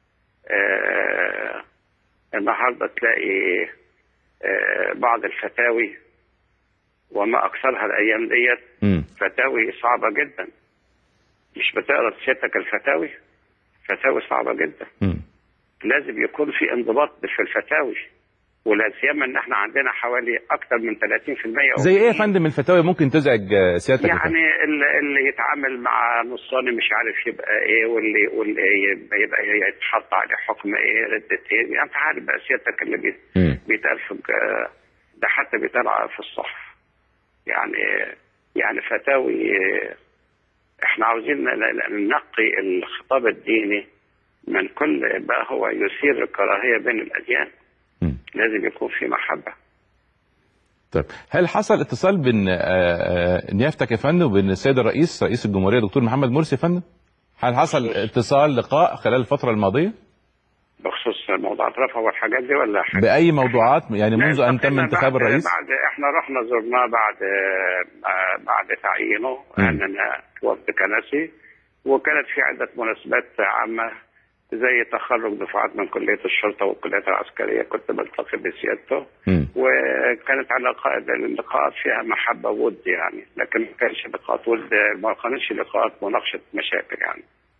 آه النهارده تلاقي آه بعض الفتاوي وما اكثرها الايام ديت فتاوي صعبه جدا. مش بتقرا سيادتك الفتاوي؟ فتاوي صعبه جدا. لازم يكون في انضباط في الفتاوي ولا سيما ان احنا عندنا حوالي اكثر من 30% زي ايه يا فندم الفتاوي ممكن تزعج آه، سيادتك يا فندم؟ يعني اللي, اللي يتعامل مع نصاني مش عارف يبقى ايه واللي يقول ايه يبقى, يبقى يتحط عليه حكم ايه ردة ايه يعني انت عارف بقى سيادتك اللي بيت بيتقال في الج- ده حتى بيتقال في الصحف يعني يعني فتاوي احنا عاوزين ن- ن- ننقي الخطاب الديني من كل ما هو يثير الكراهيه بين الاديان لازم يكون في محبه طيب هل حصل اتصال بين آه، آه، نيافتك يا فندم وبين السيد الرئيس رئيس الجمهوريه دكتور محمد مرسي يا فندم؟ هل حصل اتصال لقاء خلال الفتره الماضيه بخصوص موضوع الرفع والحاجات دي ولا حاجه باي موضوعات يعني منذ ان تم لا، انتخاب بعد- الرئيس؟ بعد احنا رحنا زرناه بعد آه، بعد تعيينه اننا وفد كنسي وكانت في عده مناسبات عامه زي تخرج دفعات من كليه الشرطه والكليات العسكريه كنت بلتقي بسيادته وكانت علاقات اللقاءات فيها محبه وود يعني لكن ما كانش لقاءات ود ما كانتش لقاءات مناقشه مشاكل يعني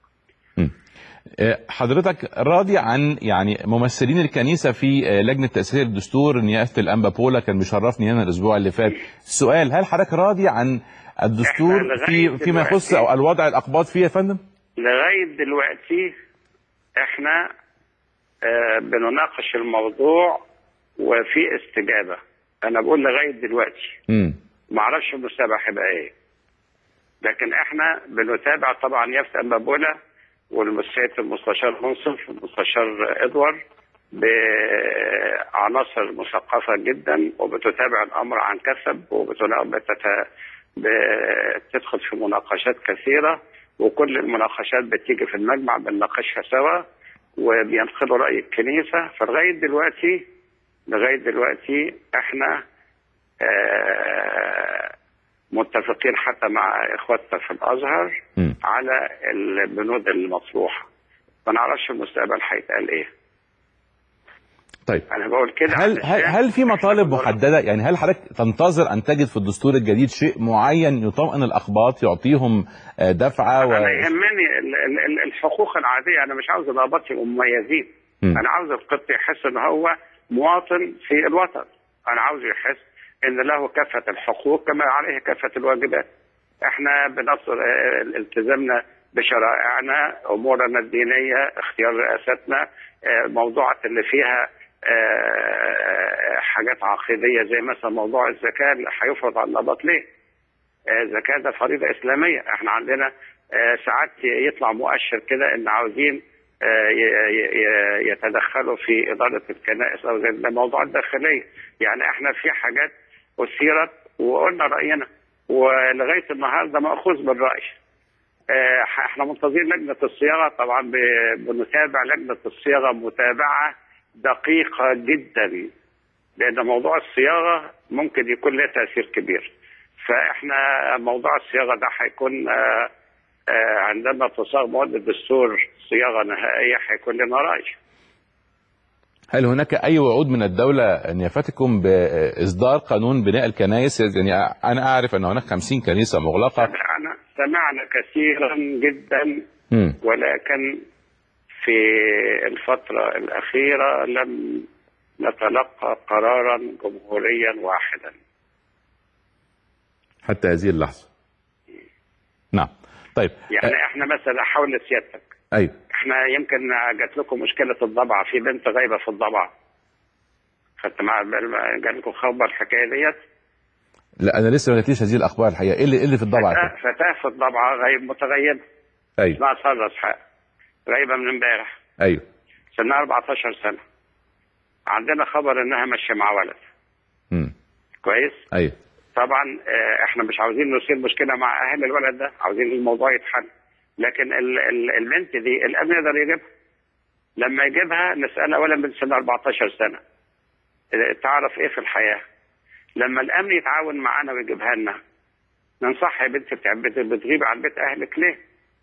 آه، حضرتك راضي عن يعني ممثلين الكنيسه في آه، لجنه تاسيس الدستور نيافه الانبا بولا كان مشرفني هنا الاسبوع اللي فات السؤال هل حضرتك راضي عن الدستور إحنا في لغاية فيما يخص دلوقتي- او الوضع الاقباط فيه يا فندم؟ لغايه دلوقتي احنا آه، بنناقش الموضوع وفي استجابه انا بقول لغايه دلوقتي ما اعرفش المستقبل هيبقى ايه لكن احنا بنتابع طبعا يافت امبابولا والسيد المستشار منصف والمستشار ادوار بعناصر مثقفه جدا وبتتابع الامر عن كسب وبتدخل في مناقشات كثيره وكل المناقشات بتيجي في المجمع بنناقشها سوا وبينقلوا راي الكنيسه فلغايه دلوقتي لغايه دلوقتي احنا آه، متفقين حتى مع اخواتنا في الازهر على البنود المطروحه ما نعرفش المستقبل هيتقال ايه طيب انا بقول كده هل هل هل في مطالب محدده يعني هل حضرتك تنتظر ان تجد في الدستور الجديد شيء معين يطمئن الاقباط يعطيهم آه، دفعه و... انا يهمني ال- ال- ال- الحقوق العاديه انا مش عاوز الاباط يبقوا مميزين مم. انا عاوز القبط يحس ان هو مواطن في الوطن انا عاوز يحس ان له كافه الحقوق كما عليه كافه الواجبات احنا بنصر آه، التزامنا بشرائعنا امورنا الدينيه اختيار رئاستنا آه، موضوعات اللي فيها آه، حاجات عقيديه زي مثلا موضوع الزكاه اللي هيفرض على الاباط ليه؟ آه، الزكاه ده فريضه اسلاميه احنا عندنا آه، ساعات يطلع مؤشر كده ان عاوزين آه، ي- ي- يتدخلوا في اداره الكنائس او زي ده موضوعات داخليه يعني احنا في حاجات اثيرت وقلنا راينا ولغايه النهارده ماخوذ بالراي آه، احنا منتظرين لجنه الصياغه طبعا ب- بنتابع لجنه الصياغه متابعه دقيقه جدا لان موضوع الصياغه ممكن يكون له تاثير كبير فاحنا موضوع الصياغه ده هيكون آه، آه، عندما تصاغ مواد الدستور صياغه نهائيه هيكون لنا راي هل هناك اي وعود من الدوله نيافتكم باصدار قانون بناء الكنائس يعني انا اعرف ان هناك 50 كنيسه مغلقه سمعنا سمعنا كثيرا جدا مم. ولكن في الفتره الاخيره لم نتلقى قرارا جمهوريا واحدا حتى هذه اللحظه نعم طيب يعني احنا مثلا حول سيادتك ايوه احنا يمكن جات لكم مشكله الضبعه في بنت غايبه في الضبعه خدت مع جات لكم خبر الحكايه ديت لا انا لسه ما جاتليش هذه الاخبار الحقيقه ايه اللي, إيه اللي في الضبعه يا فندم؟ فتاة- فتاه في الضبعه غايب متغيبه ايوه اسمها ساره اسحاق غايبه من امبارح ايوه سنها 14 سنه عندنا خبر انها ماشيه مع ولد مم. كويس ايوه طبعا آه، احنا مش عاوزين نثير مشكله مع اهل الولد ده عاوزين الموضوع يتحل لكن ال- ال- البنت دي الامن يقدر يجيبها لما يجيبها نسالها ولا من سن 14 سنه آه، تعرف ايه في الحياه لما الامن يتعاون معانا ويجيبها لنا ننصحها يا بنت بتع- بت- بتغيبي عن بيت اهلك ليه؟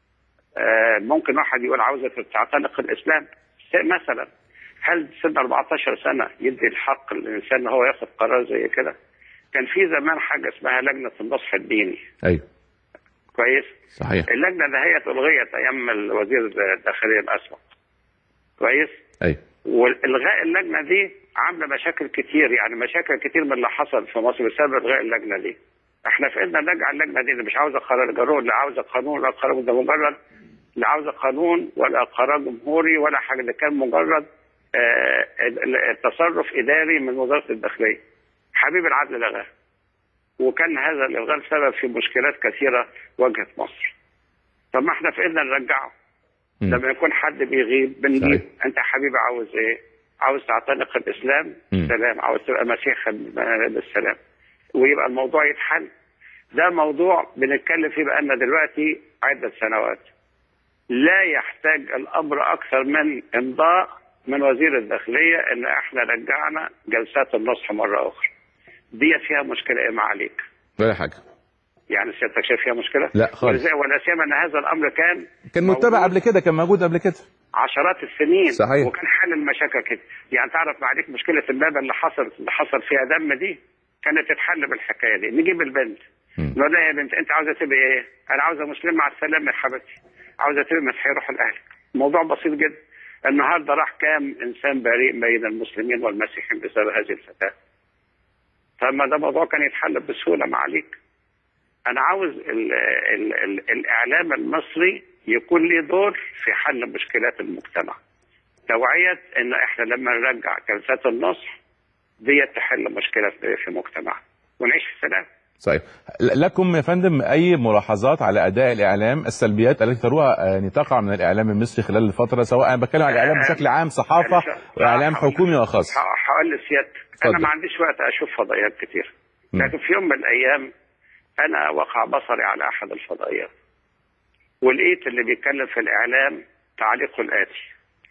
آه، ممكن واحد يقول عاوزه تعتنق الاسلام س- مثلا هل سن 14 سنه يدي الحق للانسان ان هو ياخد قرار زي كده؟ كان في زمان حاجه اسمها لجنه النصح الديني ايوه كويس؟ صحيح اللجنه دهيت الغيت ايام الوزير الداخليه الاسبق كويس؟ ايوه والغاء اللجنه دي عامله مشاكل كتير يعني مشاكل كتير من اللي حصل في مصر بسبب الغاء اللجنه دي. احنا في ايدنا نرجع اللجنه دي اللي مش عاوزه قرار قانون لا عاوزه قانون ولا قرار ده مجرد لا عاوزه قانون ولا قرار جمهوري ولا حاجه ده كان مجرد آه، ال- التصرف اداري من وزاره الداخليه. حبيب العدل لغاه. وكان هذا الالغاء سبب في مشكلات كثيره واجهت مصر. طب ما احنا في ايدنا نرجعه. لما يكون حد بيغيب بنجيب انت يا حبيبي عاوز ايه؟ عاوز تعتنق الاسلام؟ مم. سلام، عاوز تبقى مسيحي بالسلام. ويبقى الموضوع يتحل. ده موضوع بنتكلم فيه بقالنا دلوقتي عدة سنوات. لا يحتاج الامر اكثر من امضاء من وزير الداخليه ان احنا رجعنا جلسات النصح مره اخرى. دي فيها مشكله ايه ما عليك؟ ولا حاجه يعني سيادتك شايف فيها مشكله؟ لا خالص. ولا- ولا سيما ان هذا الامر كان كان متبع قبل كده كان موجود قبل كده عشرات السنين صحيح. وكان حل المشاكل كده يعني تعرف ما عليك مشكله البابا اللي حصل اللي حصل فيها دم دي كانت تتحل بالحكايه دي نجيب البنت نقول لها يا بنت انت عاوزه تبقي ايه؟ انا عاوزه مسلم مع السلامه يا حبيبتي عاوزه تبقي مسيحيه روح لاهلك الموضوع بسيط جدا النهارده راح كام انسان بريء بين المسلمين والمسيحيين بسبب هذه الفتاه طب ما ده موضوع كان يتحل بسهوله ما عليك انا عاوز ال ال ال الاعلام المصري يكون له دور في حل مشكلات المجتمع توعيه ان احنا لما نرجع جلسات النصح دي تحل مشكله في في مجتمع ونعيش في سلام صحيح ل- لكم يا فندم اي ملاحظات على اداء الاعلام السلبيات التي تروها آه، يعني تقع من الاعلام المصري خلال الفتره سواء انا بتكلم عن الاعلام بشكل عام صحافه واعلام حكومي وخاص ه- هقول لسيادتك انا اتفضل. ما عنديش وقت اشوف فضائيات كتير لكن في يوم من الايام انا وقع بصري على احد الفضائيات ولقيت اللي بيتكلم في الاعلام تعليقه الاتي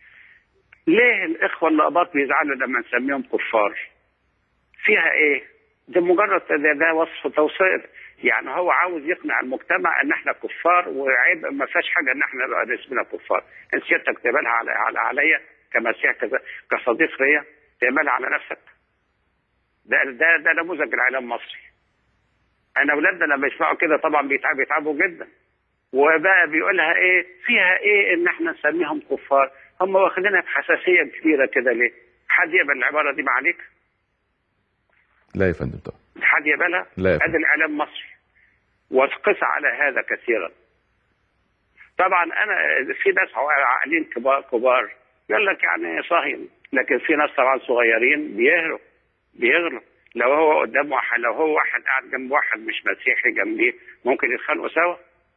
ليه الاخوه الاباط بيزعلوا لما نسميهم كفار فيها ايه ده مجرد ده, ده وصف توصيف يعني هو عاوز يقنع المجتمع ان احنا كفار وعيب ما فيهاش حاجه ان احنا نبقى اسمنا كفار انت سيادتك تقبلها على على عليا كمسيح كذا كصديق ليا تقبلها على نفسك ده ده ده نموذج الاعلام المصري انا اولادنا لما يسمعوا كده طبعا بيتعب بيتعبوا جدا وبقى بيقولها ايه فيها ايه ان احنا نسميهم كفار هم واخدينها بحساسيه كبيره كده ليه حد يقبل العباره دي معاليك لا يا فندم طبعا حد يقبلها لا. ادي الاعلام المصري وقس على هذا كثيرا طبعا انا في ناس عاقلين كبار كبار يقول لك يعني صهين لكن في ناس طبعا صغيرين بيهروا بيغلوا لو هو قدام واحد لو هو واحد قاعد جنب واحد مش مسيحي جنبيه ممكن يتخانقوا سوا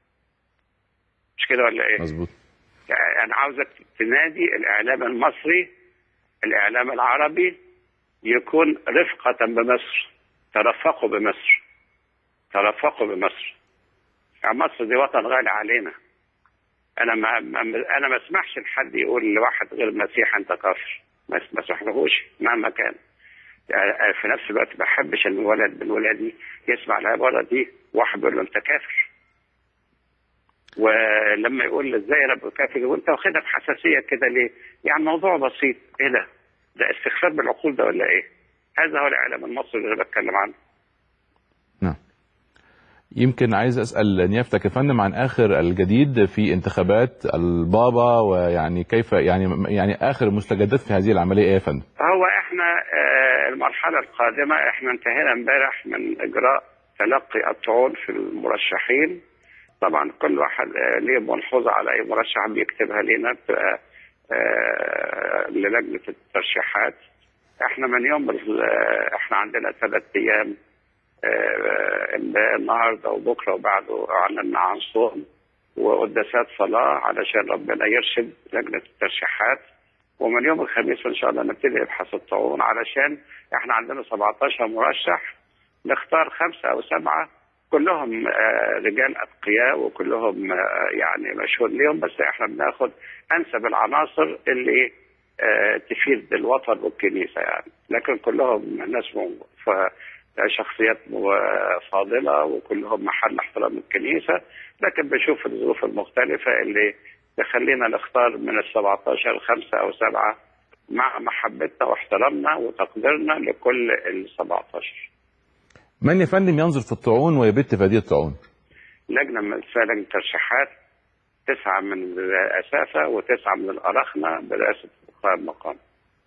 مش كده ولا ايه؟ مظبوط انا عاوزك تنادي الاعلام المصري الاعلام العربي يكون رفقة بمصر ترفقوا بمصر ترفقوا بمصر يعني مصر دي وطن غالي علينا انا ما ما- انا ما اسمحش لحد يقول لواحد غير مسيح انت كافر ما ما اسمحلهوش مهما كان يعني في نفس الوقت ما بحبش ان ولد من ولادي يسمع العباره دي واحد يقول له انت كافر ولما يقول ازاي انا كافر وانت واخدها بحساسيه كده ليه؟ يعني موضوع بسيط ايه ده؟ ده استخفاف بالعقول ده ولا ايه؟ هذا هو الاعلام المصري اللي أنا بتكلم عنه يمكن عايز اسال نيافتك يا فندم عن اخر الجديد في انتخابات البابا ويعني كيف يعني يعني اخر المستجدات في هذه العمليه ايه يا فندم؟ هو احنا آه، المرحله القادمه احنا انتهينا امبارح من اجراء تلقي الطعون في المرشحين طبعا كل واحد آه، ليه ملحوظه على اي مرشح بيكتبها لنا بتبقى آه، للجنه الترشيحات احنا من يوم ال- آه، احنا عندنا ثلاث ايام آه، النهارده وبكره وبعده اعلنا عن صوم وقداسات صلاه علشان ربنا يرشد لجنه الترشيحات ومن يوم الخميس ان شاء الله نبتدي نبحث الطاعون علشان احنا عندنا 17 مرشح نختار خمسه او سبعه كلهم آه، رجال اتقياء وكلهم آه، يعني مشهور ليهم بس احنا بناخد انسب العناصر اللي آه، تفيد الوطن والكنيسه يعني لكن كلهم ناس م- ف- شخصيات م- فاضله وكلهم محل احترام الكنيسه لكن بنشوف الظروف المختلفه اللي تخلينا نختار من ال 17 خمسه او سبعه مع محبتنا واحترامنا وتقديرنا لكل ال 17 من يا فندم ينظر في الطاعون ويبت في هذه الطاعون لجنه من لجنه ترشيحات تسعه من الاسافه وتسعه من الاراخنه برئاسه قائم مقام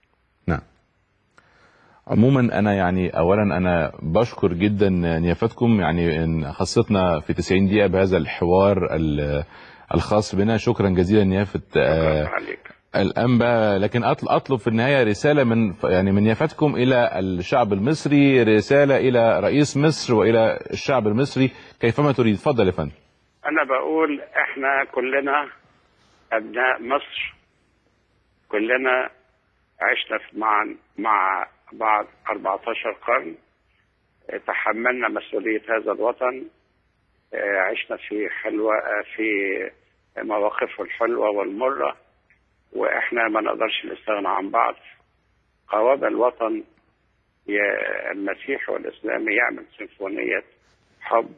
عموما انا يعني اولا انا بشكر جدا نيافتكم يعني ان خصتنا في 90 دقيقه بهذا الحوار ال- الخاص بنا شكرا جزيلا نيافه آه، الانبا لكن أطل- اطلب في النهايه رساله من يعني من نيافتكم الى الشعب المصري رساله الى رئيس مصر والى الشعب المصري كيفما تريد اتفضل يا فندم انا بقول احنا كلنا ابناء مصر كلنا عشنا في مع مع بعض 14 قرن تحملنا مسؤوليه هذا الوطن آه، عشنا في حلوه آه، في مواقفه الحلوه والمره واحنا ما نقدرش نستغنى عن بعض قوام الوطن يا المسيح والاسلام يعمل سيمفونيه حب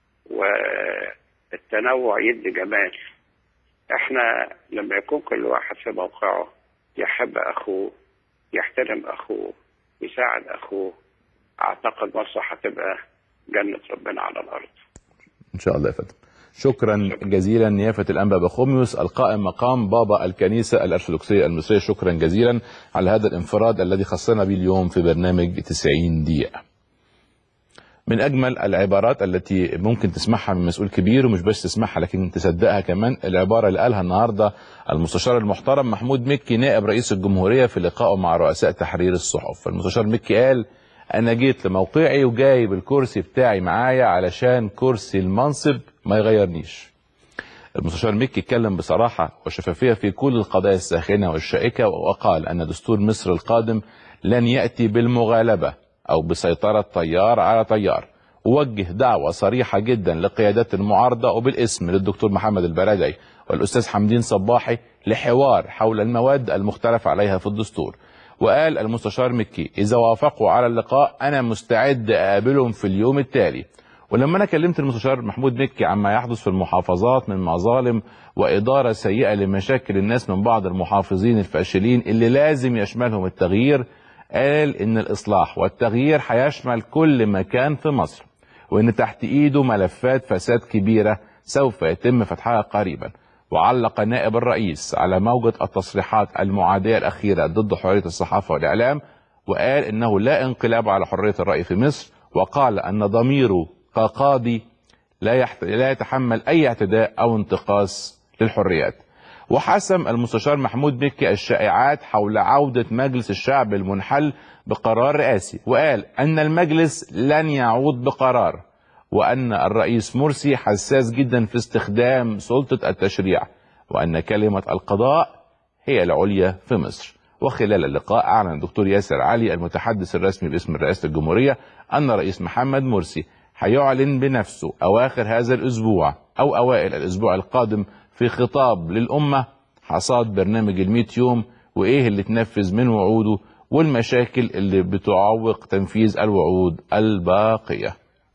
والتنوع يدي جمال احنا لما يكون كل واحد في موقعه يحب اخوه يحترم اخوه يساعد اخوه اعتقد مصر هتبقى جنة ربنا على الارض ان شاء الله يا فندم شكرا جزيلا نيافة الأنبا بخوميوس القائم مقام بابا الكنيسة الأرثوذكسية المصرية شكرا جزيلا على هذا الانفراد الذي خصنا به اليوم في برنامج 90 دقيقة من أجمل العبارات التي ممكن تسمعها من مسؤول كبير ومش بس تسمعها لكن تصدقها كمان العبارة اللي قالها النهاردة المستشار المحترم محمود مكي نائب رئيس الجمهورية في لقائه مع رؤساء تحرير الصحف المستشار مكي قال أنا جيت لموقعي وجايب الكرسي بتاعي معايا علشان كرسي المنصب ما يغيرنيش المستشار مكي اتكلم بصراحة وشفافية في كل القضايا الساخنة والشائكة وقال أن دستور مصر القادم لن يأتي بالمغالبة أو بسيطرة طيار على طيار ووجه دعوة صريحة جدا لقيادات المعارضة وبالاسم للدكتور محمد البرادعي والأستاذ حمدين صباحي لحوار حول المواد المختلف عليها في الدستور وقال المستشار مكي إذا وافقوا على اللقاء أنا مستعد أقابلهم في اليوم التالي ولما انا كلمت المستشار محمود مكي عما يحدث في المحافظات من مظالم واداره سيئه لمشاكل الناس من بعض المحافظين الفاشلين اللي لازم يشملهم التغيير قال ان الاصلاح والتغيير هيشمل كل مكان في مصر وان تحت ايده ملفات فساد كبيره سوف يتم فتحها قريبا وعلق نائب الرئيس على موجة التصريحات المعادية الأخيرة ضد حرية الصحافة والإعلام وقال إنه لا انقلاب على حرية الرأي في مصر وقال أن ضميره كقاضي لا يحت... لا يتحمل اي اعتداء او انتقاص للحريات. وحسم المستشار محمود مكي الشائعات حول عوده مجلس الشعب المنحل بقرار رئاسي وقال ان المجلس لن يعود بقرار وان الرئيس مرسي حساس جدا في استخدام سلطه التشريع وان كلمه القضاء هي العليا في مصر. وخلال اللقاء اعلن الدكتور ياسر علي المتحدث الرسمي باسم رئاسه الجمهوريه ان الرئيس محمد مرسي هيعلن بنفسه اواخر هذا الاسبوع او اوائل الاسبوع القادم في خطاب للامه حصاد برنامج ال يوم وايه اللي اتنفذ من وعوده والمشاكل اللي بتعوق تنفيذ الوعود الباقيه.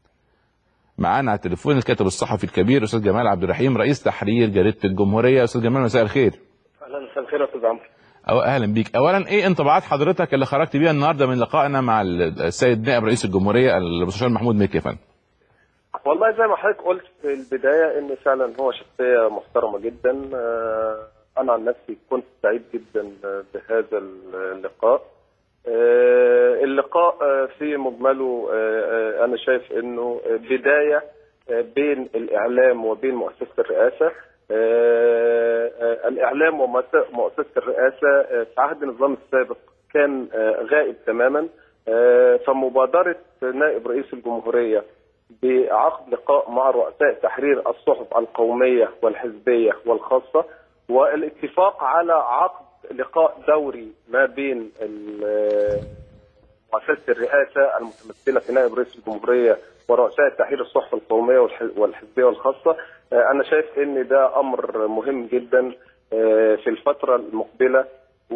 معانا على التليفون الكاتب الصحفي الكبير استاذ جمال عبد الرحيم رئيس تحرير جريده الجمهوريه استاذ جمال مساء الخير. اهلا مساء الخير يا استاذ عمرو أو اهلا بيك اولا ايه انطباعات حضرتك اللي خرجت بيها النهارده من لقائنا مع السيد نائب رئيس الجمهوريه المستشار محمود مكي يا فندم والله زي ما حضرتك قلت في البدايه ان فعلا هو شخصيه محترمه جدا آه، انا عن نفسي كنت سعيد جدا بهذا اللقاء آه، اللقاء آه، في مجمله آه، آه، انا شايف انه بدايه آه، بين الاعلام وبين مؤسسه الرئاسه آه، آه، الاعلام ومؤسسه الرئاسه آه، في عهد النظام السابق كان آه، غائب تماما آه، فمبادره نائب رئيس الجمهوريه بعقد لقاء مع رؤساء تحرير الصحف القوميه والحزبيه والخاصه والاتفاق على عقد لقاء دوري ما بين ال- مؤسسه الرئاسه المتمثله في نائب رئيس الجمهوريه ورؤساء التحرير الصحف القوميه والح- والحزبيه والخاصه آه، انا شايف ان ده امر مهم جدا آه، في الفتره المقبله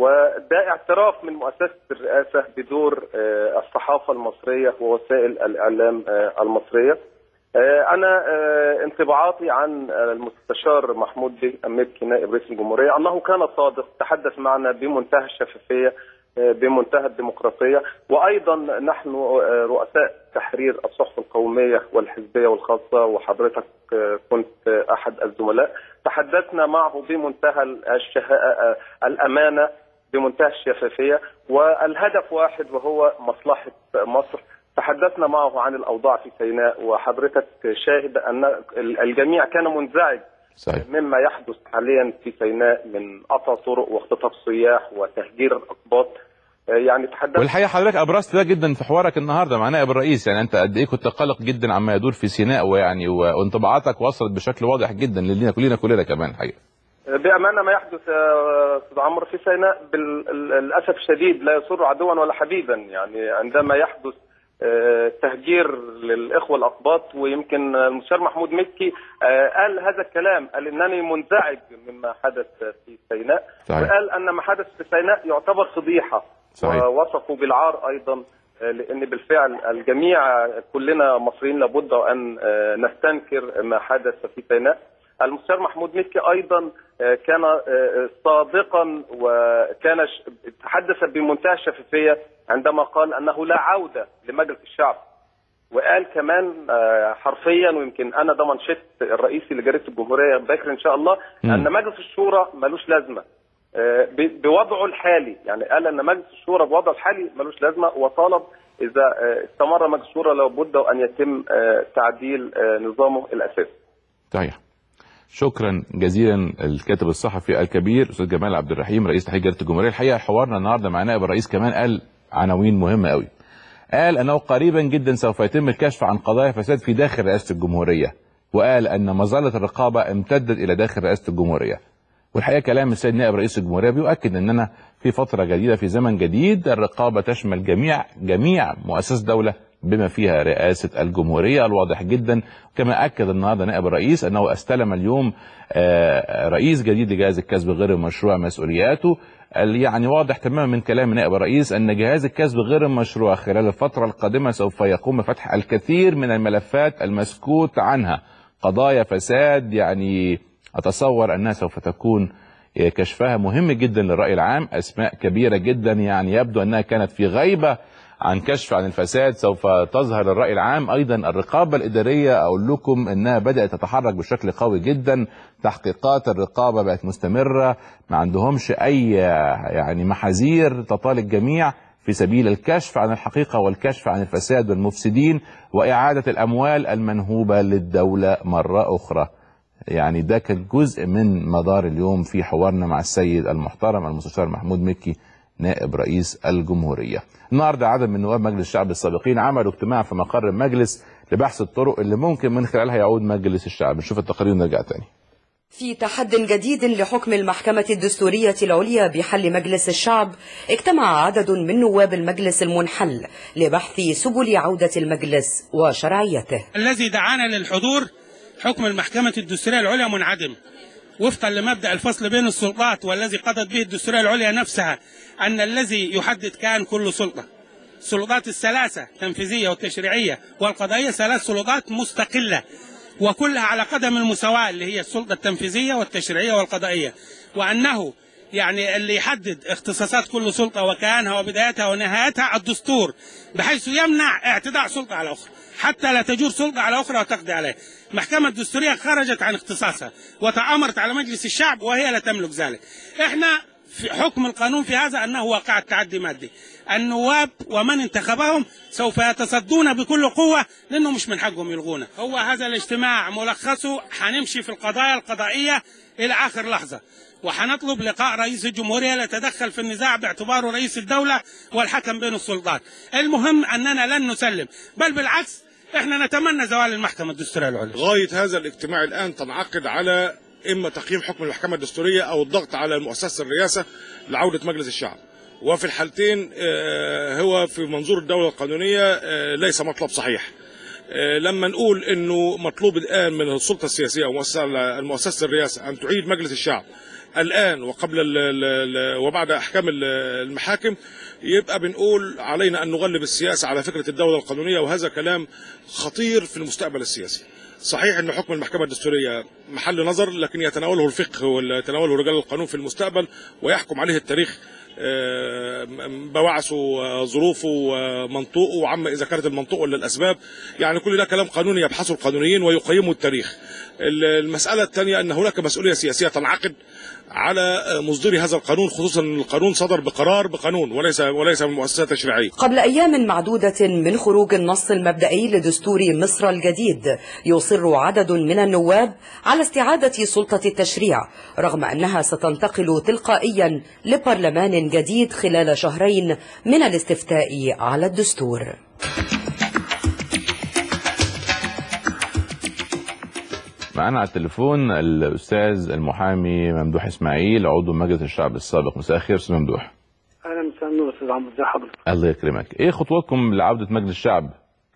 وده اعتراف من مؤسسه الرئاسه بدور آه، الصحافه المصريه ووسائل الاعلام آه، المصريه آه، انا آه، انطباعاتي عن آه، المستشار محمود بيه أميبكي نائب رئيس الجمهوريه انه كان صادق تحدث معنا بمنتهى الشفافيه آه، بمنتهى الديمقراطيه وايضا نحن آه، رؤساء تحرير الصحف القوميه والحزبيه والخاصه وحضرتك آه، كنت آه، احد الزملاء تحدثنا معه بمنتهى الشه... آه، الامانه بمنتهى الشفافيه والهدف واحد وهو مصلحه مصر تحدثنا معه عن الاوضاع في سيناء وحضرتك شاهد ان الجميع كان منزعج صحيح. مما يحدث حاليا في سيناء من قطع طرق واختطاف سياح وتهجير الاقباط آه، يعني تحدثنا والحقيقه حضرتك ابرزت ده جدا في حوارك النهارده مع نائب الرئيس يعني انت قد ايه كنت قلق جدا عما يدور في سيناء ويعني و- وانطباعاتك وصلت بشكل واضح جدا لنا كلنا كلنا كمان الحقيقه بأمانة ما يحدث يا أستاذ عمرو في سيناء للأسف الشديد لا يسر عدوا ولا حبيبا يعني عندما يحدث آه، تهجير للإخوة الأقباط ويمكن المستشار محمود مكي آه، قال هذا الكلام قال إنني منزعج مما حدث في سيناء صحيح. وقال أن ما حدث في سيناء يعتبر فضيحة صحيح. ووصفوا بالعار أيضا آه، لأن بالفعل الجميع كلنا مصريين لابد أن آه، نستنكر ما حدث في سيناء المستشار محمود مكي ايضا آه، كان آه، صادقا وكان ش- تحدث بمنتهى الشفافيه عندما قال انه لا عوده لمجلس الشعب وقال كمان آه، حرفيا ويمكن انا ده منشط الرئيسي لجريده الجمهوريه باكر ان شاء الله مم. ان مجلس الشورى ملوش لازمه آه، ب- بوضعه الحالي يعني قال ان مجلس الشورى بوضعه الحالي ملوش لازمه وطالب اذا آه، استمر مجلس الشورى لابد ان يتم آه، تعديل آه، نظامه الاساسي صحيح شكرا جزيلا الكاتب الصحفي الكبير استاذ جمال عبد الرحيم رئيس تحرير جريده الجمهوريه الحقيقه حوارنا النهارده مع نائب الرئيس كمان قال عناوين مهمه قوي قال انه قريبا جدا سوف يتم الكشف عن قضايا فساد في داخل رئاسه الجمهوريه وقال ان مظله الرقابه امتدت الى داخل رئاسه الجمهوريه والحقيقه كلام السيد نائب رئيس الجمهوريه بيؤكد اننا في فتره جديده في زمن جديد الرقابه تشمل جميع جميع مؤسسات الدوله بما فيها رئاسه الجمهوريه الواضح جدا كما اكد النهارده نائب الرئيس انه استلم اليوم آه، رئيس جديد لجهاز الكسب غير المشروع مسؤولياته ال- يعني واضح تماما من كلام نائب الرئيس ان جهاز الكسب غير المشروع خلال الفتره القادمه سوف يقوم بفتح الكثير من الملفات المسكوت عنها قضايا فساد يعني اتصور انها سوف تكون كشفها مهم جدا للراي العام اسماء كبيره جدا يعني يبدو انها كانت في غيبه عن كشف عن الفساد سوف تظهر للراي العام ايضا الرقابه الاداريه اقول لكم انها بدات تتحرك بشكل قوي جدا تحقيقات الرقابه بقت مستمره ما عندهمش اي يعني محاذير تطال الجميع في سبيل الكشف عن الحقيقه والكشف عن الفساد والمفسدين واعاده الاموال المنهوبه للدوله مره اخرى يعني ده كان جزء من مدار اليوم في حوارنا مع السيد المحترم المستشار محمود مكي نائب رئيس الجمهورية النهاردة عدد من نواب مجلس الشعب السابقين عملوا اجتماع في مقر المجلس لبحث الطرق اللي ممكن من خلالها يعود مجلس الشعب نشوف التقارير ونرجع تاني في تحد جديد لحكم المحكمة الدستورية العليا بحل مجلس الشعب اجتمع عدد من نواب المجلس المنحل لبحث سبل عودة المجلس وشرعيته الذي دعانا للحضور حكم المحكمة الدستورية العليا منعدم وفقا لمبدأ الفصل بين السلطات والذي قضت به الدستورية العليا نفسها أن الذي يحدد كان كل سلطة السلطات الثلاثة التنفيذية والتشريعية والقضائية ثلاث سلطات مستقلة وكلها على قدم المساواة اللي هي السلطة التنفيذية والتشريعية والقضائية وأنه يعني اللي يحدد اختصاصات كل سلطة وكيانها وبدايتها ونهايتها الدستور بحيث يمنع اعتداء سلطة على أخرى حتى لا تجور سلطة على أخرى وتقضي عليها المحكمة الدستورية خرجت عن اختصاصها وتأمرت على مجلس الشعب وهي لا تملك ذلك احنا في حكم القانون في هذا أنه واقع تعدي مادي النواب ومن انتخبهم سوف يتصدون بكل قوة لأنه مش من حقهم يلغونا هو هذا الاجتماع ملخصه حنمشي في القضايا القضائية إلى آخر لحظة وحنطلب لقاء رئيس الجمهورية ليتدخل في النزاع باعتباره رئيس الدولة والحكم بين السلطات المهم أننا لن نسلم بل بالعكس احنا نتمنى زوال المحكمة الدستورية العليا غاية هذا الاجتماع الآن تنعقد على إما تقييم حكم المحكمة الدستورية أو الضغط على مؤسسة الرئاسة لعودة مجلس الشعب وفي الحالتين آه، هو في منظور الدولة القانونية آه، ليس مطلب صحيح آه، لما نقول انه مطلوب الان من السلطه السياسيه او مؤسسه المؤسسه الرئاسه ان تعيد مجلس الشعب الان وقبل ال ال ال وبعد احكام ال- المحاكم يبقى بنقول علينا ان نغلب السياسه على فكره الدوله القانونيه وهذا كلام خطير في المستقبل السياسي. صحيح ان حكم المحكمه الدستوريه محل نظر لكن يتناوله الفقه ويتناوله رجال القانون في المستقبل ويحكم عليه التاريخ آه، بوعثه وظروفه ومنطوقه وعما اذا كانت المنطوق ولا الاسباب يعني كل ده كلام قانوني يبحثه القانونيين ويقيمه التاريخ ال- المساله الثانيه ان هناك مسؤوليه سياسيه تنعقد على مصدر هذا القانون خصوصا ان القانون صدر بقرار بقانون وليس وليس من مؤسسه تشريعيه قبل أيام معدودة من خروج النص المبدئي لدستور مصر الجديد يصر عدد من النواب على استعادة سلطة التشريع رغم أنها ستنتقل تلقائيا لبرلمان جديد خلال شهرين من الاستفتاء على الدستور معانا على التليفون الاستاذ المحامي ممدوح اسماعيل عضو مجلس الشعب السابق مساء الخير استاذ ممدوح اهلا مساء النور استاذ عمرو ازي حضرتك الله يكرمك ايه خطواتكم لعوده مجلس الشعب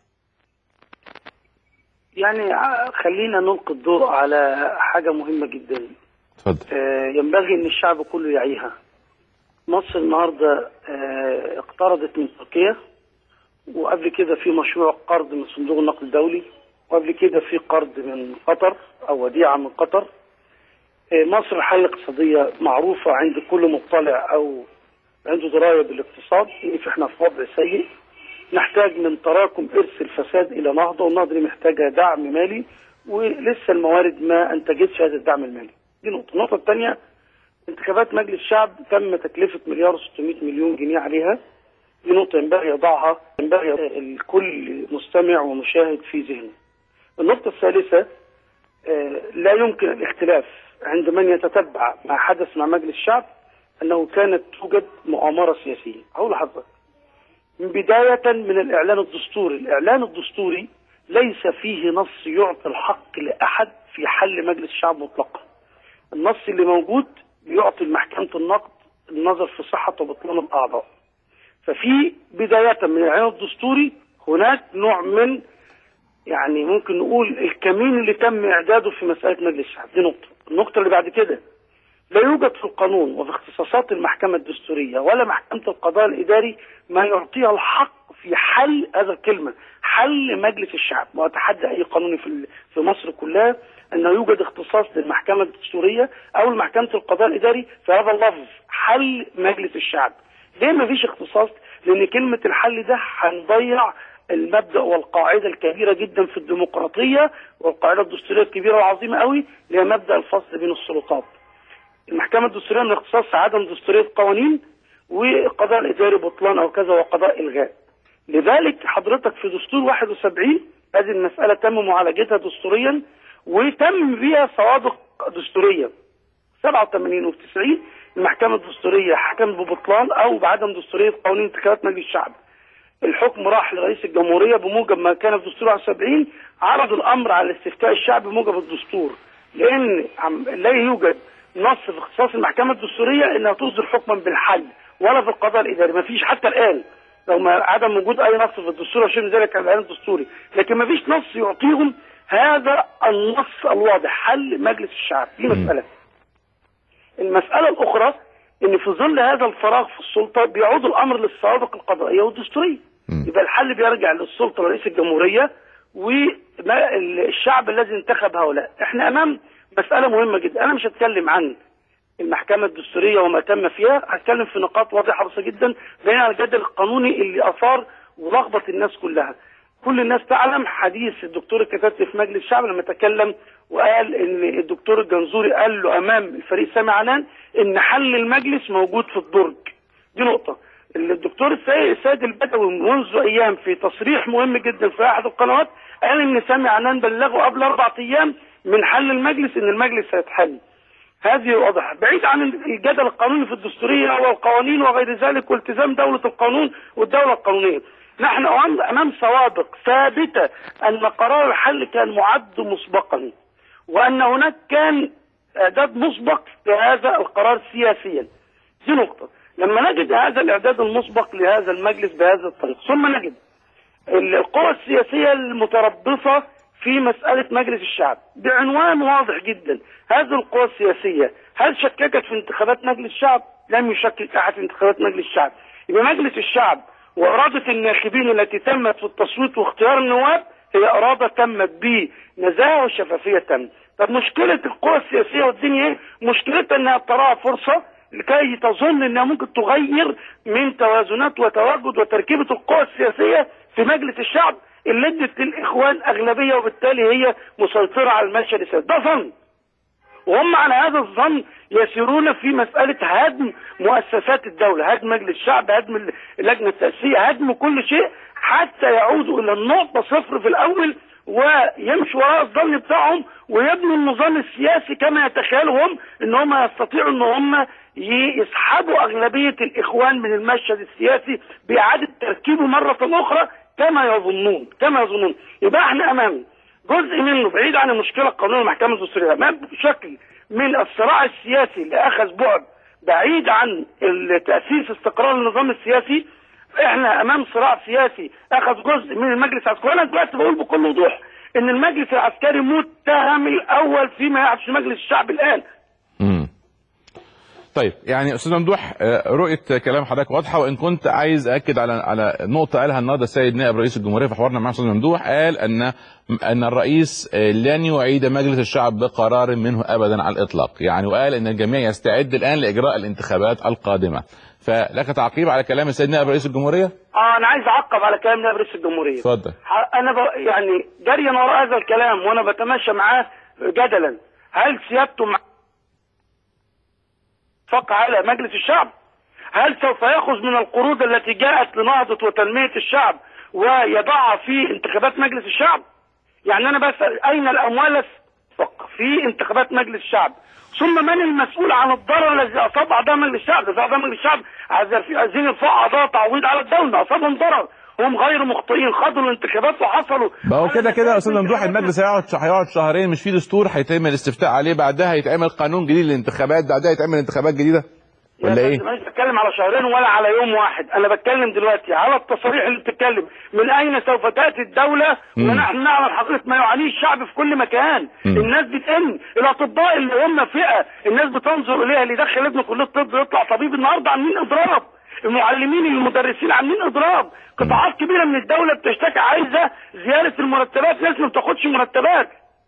يعني ع- خلينا نلقي الضوء على حاجه مهمه جدا اتفضل آه، ينبغي ان الشعب كله يعيها مصر النهارده آه، اقترضت من تركيا وقبل كده في مشروع قرض من صندوق النقد الدولي وقبل كده في قرض من قطر او وديعه من قطر آه، مصر حالة اقتصادية معروفة عند كل مطلع أو عنده دراية بالاقتصاد إن في احنا في وضع سيء نحتاج من تراكم إرث الفساد إلى نهضة والنهضة دي محتاجة دعم مالي ولسه الموارد ما أنتجتش هذا الدعم المالي دي نقطة النقطة الثانية انتخابات مجلس الشعب تم تكلفة مليار و600 مليون جنيه عليها دي نقطة ينبغي يضعها ينبغي الكل مستمع ومشاهد في ذهنه النقطة الثالثة آه، لا يمكن الاختلاف عند من يتتبع ما حدث مع مجلس الشعب أنه كانت توجد مؤامرة سياسية أقول لحضرتك من بداية من الإعلان الدستوري الإعلان الدستوري ليس فيه نص يعطي الحق لأحد في حل مجلس الشعب مطلقا النص اللي موجود بيعطي محكمة النقد النظر في صحة وبطلان الأعضاء ففي بداية من الإعلان الدستوري هناك نوع من يعني ممكن نقول الكمين اللي تم إعداده في مسألة مجلس الشعب دي نقطة النقطة اللي بعد كده لا يوجد في القانون وفي اختصاصات المحكمة الدستورية ولا محكمة القضاء الإداري ما يعطيها الحق في حل هذا الكلمة حل مجلس الشعب وأتحدى أي قانوني في ال- في مصر كلها أنه يوجد اختصاص للمحكمة الدستورية أو لمحكمة القضاء الإداري في هذا اللفظ حل مجلس الشعب ليه ما فيش اختصاص لأن كلمة الحل ده هنضيع المبدأ والقاعدة الكبيرة جدا في الديمقراطية والقاعدة الدستورية الكبيرة والعظيمة قوي اللي هي مبدأ الفصل بين السلطات المحكمة الدستورية من اختصاص عدم دستورية قوانين والقضاء الإداري بطلان أو كذا وقضاء إلغاء لذلك حضرتك في دستور 71 هذه المسألة تم معالجتها دستوريا وتم بها سوابق دستورية 87 و 90 المحكمة الدستورية حكمت ببطلان أو بعدم دستورية قوانين انتخابات مجلس الشعب الحكم راح لرئيس الجمهورية بموجب ما كان في دستور 71 عرض الأمر على استفتاء الشعب بموجب الدستور لأن عم- لا يوجد نص في اختصاص المحكمة الدستورية إنها تصدر حكما بالحل ولا في القضاء الإداري ما فيش حتى الآن لو ما عدم وجود أي نص في الدستور عشان ذلك على الإعلان الدستوري لكن ما فيش نص يعطيهم هذا النص الواضح حل مجلس الشعب دي مسألة المسألة الأخرى إن في ظل هذا الفراغ في السلطة بيعود الأمر للسوابق القضائية والدستورية يبقى الحل بيرجع للسلطة ورئيس الجمهورية والشعب الذي انتخب هؤلاء احنا أمام مسألة مهمة جدا أنا مش هتكلم عن المحكمة الدستورية وما تم فيها هتكلم في نقاط واضحة بسيطة جدا بين على الجدل القانوني اللي أثار ولخبط الناس كلها كل الناس تعلم حديث الدكتور الكتاتي في مجلس الشعب لما تكلم وقال ان الدكتور الجنزوري قال له امام الفريق سامي علان ان حل المجلس موجود في الدرج دي نقطة الدكتور السيد السيد البدوي منذ ايام في تصريح مهم جدا في احد القنوات قال ان سامي علان بلغه قبل اربع ايام من حل المجلس ان المجلس هيتحل هذه واضحة بعيد عن الجدل القانوني في الدستورية والقوانين وغير ذلك والتزام دولة القانون والدولة القانونية نحن أمام- أمام سوابق ثابتة أن قرار الحل كان معد مسبقا وأن هناك كان إعداد مسبق لهذا القرار سياسيا دي نقطة لما نجد هذا الاعداد المسبق لهذا المجلس بهذا الطريق ثم نجد القوى السياسيه المتربصه في مساله مجلس الشعب بعنوان واضح جدا هذه القوى السياسيه هل شككت في انتخابات مجلس الشعب؟ لم يشكك احد في انتخابات مجلس الشعب يبقى مجلس الشعب واراده الناخبين التي تمت في التصويت واختيار النواب هي اراده تمت بنزاهه وشفافيه تامه طب مشكله القوى السياسيه والدنيا ايه؟ مشكلتها انها تراها فرصه لكي تظن انها ممكن تغير من توازنات وتواجد وتركيبه القوى السياسيه في مجلس الشعب اللي ادت للاخوان اغلبيه وبالتالي هي مسيطره على المشهد السياسي ده ظن وهم على هذا الظن يسيرون في مسألة هدم مؤسسات الدولة هدم مجلس الشعب هدم اللجنة التأسيسية هدم كل شيء حتى يعودوا إلى النقطة صفر في الأول ويمشوا وراء الظن بتاعهم ويبنوا النظام السياسي كما يتخيلوا هم ان هم يستطيعوا ان هم يسحبوا اغلبيه الاخوان من المشهد السياسي باعاده تركيبه مره اخرى كما يظنون كما يظنون يبقى احنا امام جزء منه بعيد عن المشكله القانونيه والمحكمه الدستوريه ما بشكل من الصراع السياسي اللي اخذ بعد بعيد عن تاسيس استقرار النظام السياسي احنا امام صراع سياسي اخذ جزء من المجلس العسكري انا دلوقتي بقول بكل وضوح ان المجلس العسكري متهم الاول فيما يحدث في مجلس الشعب الان طيب يعني استاذ ممدوح آه، رؤيه كلام حضرتك واضحه وان كنت عايز اكد على على نقطه قالها النهارده السيد نائب رئيس الجمهوريه في حوارنا مع استاذ ممدوح قال ان ان الرئيس آه، لن يعيد مجلس الشعب بقرار منه ابدا على الاطلاق يعني وقال ان الجميع يستعد الان لاجراء الانتخابات القادمه فلك تعقيب على كلام السيد نائب رئيس الجمهوريه اه انا عايز اعقب على كلام نائب رئيس الجمهوريه اتفضل ح- انا ب... يعني جريا وراء هذا الكلام وانا بتماشى معاه جدلا هل سيادته مع فق على مجلس الشعب هل سوف ياخذ من القروض التي جاءت لنهضه وتنميه الشعب ويضعها في انتخابات مجلس الشعب يعني انا بسال اين الاموال فق في انتخابات مجلس الشعب ثم من المسؤول عن الضرر الذي اصاب اعضاء مجلس الشعب؟ اذا اعضاء مجلس الشعب عايزين عايزين يرفعوا اعضاء تعويض على الدوله اصابهم ضرر هم غير مخطئين خاضوا الانتخابات وحصلوا ما هو كده كده يا استاذ ممدوح المجلس هيقعد هيقعد شهرين مش في دستور هيتم الاستفتاء عليه بعدها يتعمل قانون جديد للانتخابات بعدها يتعمل انتخابات جديده ولا ايه؟ انا مش بتكلم على شهرين ولا على يوم واحد انا بتكلم دلوقتي على التصاريح اللي بتتكلم من اين سوف تاتي الدوله مم. ونحن نعلم حقيقه ما يعانيه الشعب في كل مكان مم. الناس بتئن الاطباء اللي هم فئه الناس بتنظر اليها اللي يدخل ابنه كليه الطب يطلع طبيب النهارده عاملين اضراب المعلمين المدرسين عاملين اضراب قطاعات كبيره من الدوله بتشتكي عايزه زياده المرتبات ناس ما بتاخدش مرتبات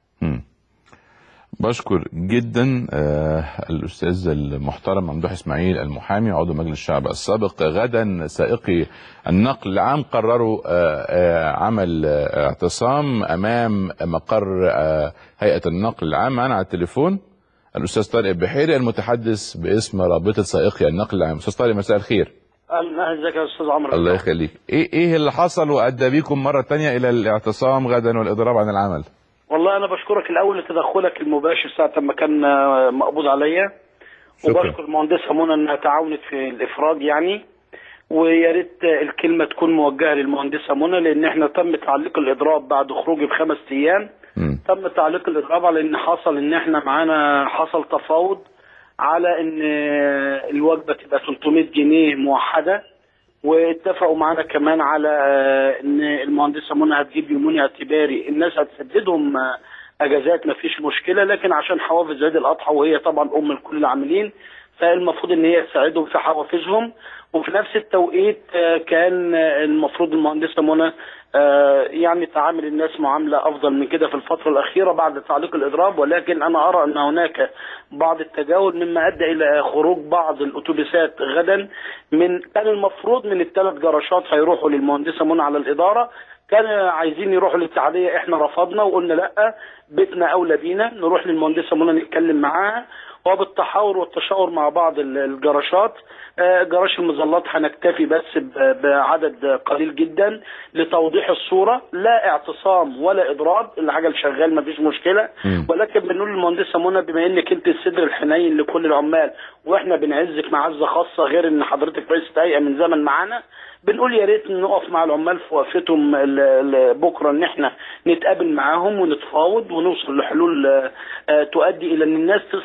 بشكر جدا آه الاستاذ المحترم ممدوح اسماعيل المحامي عضو مجلس الشعب السابق غدا سائقي النقل العام قرروا آه آه عمل آه اعتصام امام مقر آه هيئه النقل العام معنا على التليفون الاستاذ طارق البحيري المتحدث باسم رابطه سائقي النقل العام استاذ طارق مساء الخير اهلا ازيك يا استاذ عمرو الله يخليك ايه ايه اللي حصل وادى بيكم مره تانية الى الاعتصام غدا والاضراب عن العمل والله انا بشكرك الاول لتدخلك المباشر ساعه ما كان آه، مقبوض عليا شكرا. وبشكر المهندسه منى انها تعاونت في الافراج يعني ويا ريت آه، الكلمه تكون موجهه للمهندسه منى لان احنا تم تعليق الاضراب بعد خروجي بخمس ايام تم تعليق الاضراب على ان حصل ان احنا معانا حصل تفاوض على ان آه، الوجبه تبقى 300 جنيه موحده واتفقوا معانا كمان على آه، ان المهندسه منى هتجيب يومين اعتباري الناس هتسددهم آه، اجازات ما فيش مشكله لكن عشان حوافز عيد الاضحى وهي طبعا ام لكل العاملين فالمفروض ان هي تساعدهم في حوافزهم وفي نفس التوقيت آه، كان آه، المفروض المهندسه منى آه، يعني تعامل الناس معامله افضل من كده في الفتره الاخيره بعد تعليق الاضراب ولكن انا ارى ان هناك بعض التجاهل مما ادى الى خروج بعض الاتوبيسات غدا من كان المفروض من الثلاث جراشات هيروحوا للمهندسه منى على الاداره كان عايزين يروحوا الاتحاديه احنا رفضنا وقلنا لا بيتنا اولى بينا نروح للمهندسه منى نتكلم معاها وبالتحاور والتشاور مع بعض ال- الجراشات آه، جراج المظلات هنكتفي بس ب- بعدد قليل جدا لتوضيح الصوره لا اعتصام ولا اضراب العجل شغال مفيش مشكله ولكن بنقول للمهندسه منى بما انك انت الصدر الحنين لكل العمال واحنا بنعزك معزه خاصه غير ان حضرتك رئيس هيئه من زمن معانا بنقول يا ريت نقف مع العمال في وقفتهم ال- ال- بكره ان احنا نتقابل معاهم ونتفاوض ونوصل لحلول آه، آه، تؤدي الى ان الناس تصرف فلوسها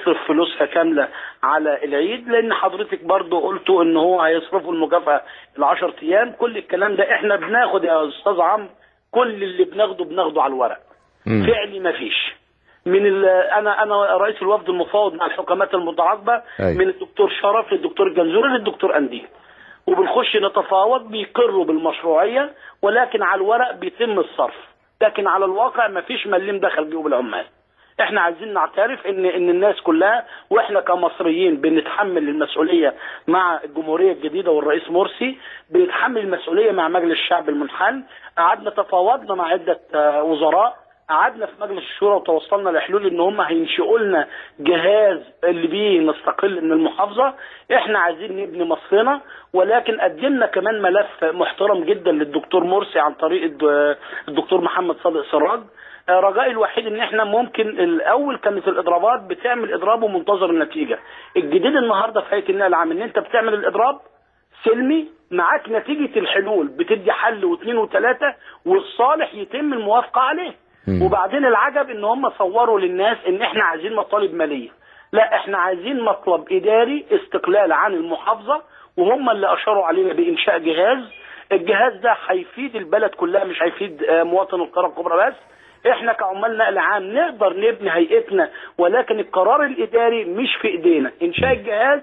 نسخه كامله على العيد لان حضرتك برضو قلتوا ان هو هيصرفوا المكافاه ال 10 ايام كل الكلام ده احنا بناخد يا استاذ عمرو كل اللي بناخده بناخده على الورق فعلي ما فيش من ال- انا انا رئيس الوفد المفاوض مع الحكومات المتعاقبه أي. من الدكتور شرف للدكتور الجنزوري للدكتور انديل وبنخش نتفاوض بيقروا بالمشروعيه ولكن على الورق بيتم الصرف لكن على الواقع ما فيش مليم دخل جيوب العمال احنا عايزين نعترف ان ان الناس كلها واحنا كمصريين بنتحمل المسؤوليه مع الجمهوريه الجديده والرئيس مرسي بنتحمل المسؤوليه مع مجلس الشعب المنحل قعدنا تفاوضنا مع عده آه، وزراء قعدنا في مجلس الشورى وتوصلنا لحلول ان هم هينشئوا لنا جهاز اللي بيه نستقل من المحافظه احنا عايزين نبني مصرنا ولكن قدمنا كمان ملف محترم جدا للدكتور مرسي عن طريق الد- الدكتور محمد صادق سراج آه، رجائي الوحيد ان احنا ممكن الاول كانت الاضرابات بتعمل اضراب ومنتظر النتيجه الجديد النهارده في هيئه النقل العام ان انت بتعمل الاضراب سلمي معاك نتيجه الحلول بتدي حل واثنين وثلاثه والصالح يتم الموافقه عليه وبعدين العجب ان هم صوروا للناس ان احنا عايزين مطالب ماليه لا احنا عايزين مطلب اداري استقلال عن المحافظه وهم اللي اشاروا علينا بانشاء جهاز الجهاز ده هيفيد البلد كلها مش هيفيد آه، مواطن القرى الكبرى بس احنا كعمال نقل عام نقدر نبني هيئتنا ولكن القرار الاداري مش في ايدينا انشاء الجهاز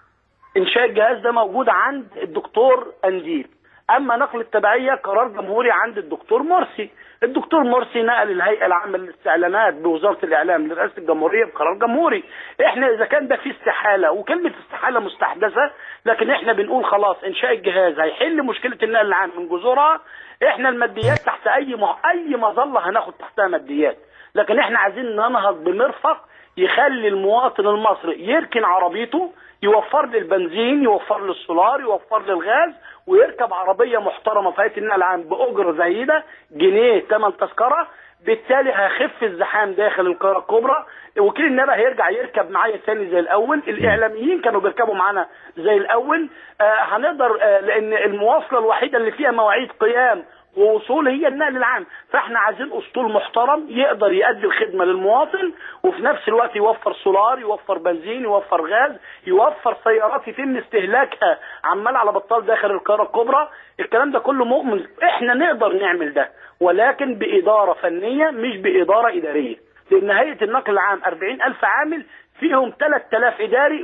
انشاء الجهاز ده موجود عند الدكتور انديل اما نقل التبعيه قرار جمهوري عند الدكتور مرسي الدكتور مرسي نقل الهيئه العامه للاستعلانات بوزاره الاعلام لرئاسه الجمهوريه بقرار جمهوري احنا اذا كان ده في استحاله وكلمه استحاله مستحدثه لكن احنا بنقول خلاص انشاء الجهاز هيحل مشكله النقل العام من جذورها احنا الماديات تحت اي م... اي مظله هناخد تحتها ماديات لكن احنا عايزين ننهض بمرفق يخلي المواطن المصري يركن عربيته يوفر لي البنزين يوفر لي السولار يوفر لي الغاز ويركب عربيه محترمه في هيئه النقل العام باجره زهيده جنيه ثمن تذكره بالتالي هخف الزحام داخل القاهره الكبرى وكيل النبي هيرجع يركب معايا تاني زي الاول الاعلاميين كانوا بيركبوا معانا زي الاول آه هنقدر آه لان المواصله الوحيده اللي فيها مواعيد قيام ووصول هي النقل العام فاحنا عايزين اسطول محترم يقدر يؤدي الخدمه للمواطن وفي نفس الوقت يوفر سولار يوفر بنزين يوفر غاز يوفر سيارات يتم استهلاكها عمال على بطال داخل القاهره الكبرى الكلام ده كله مؤمن احنا نقدر نعمل ده ولكن باداره فنيه مش باداره اداريه لان هيئه النقل العام 40000 عامل فيهم 3000 اداري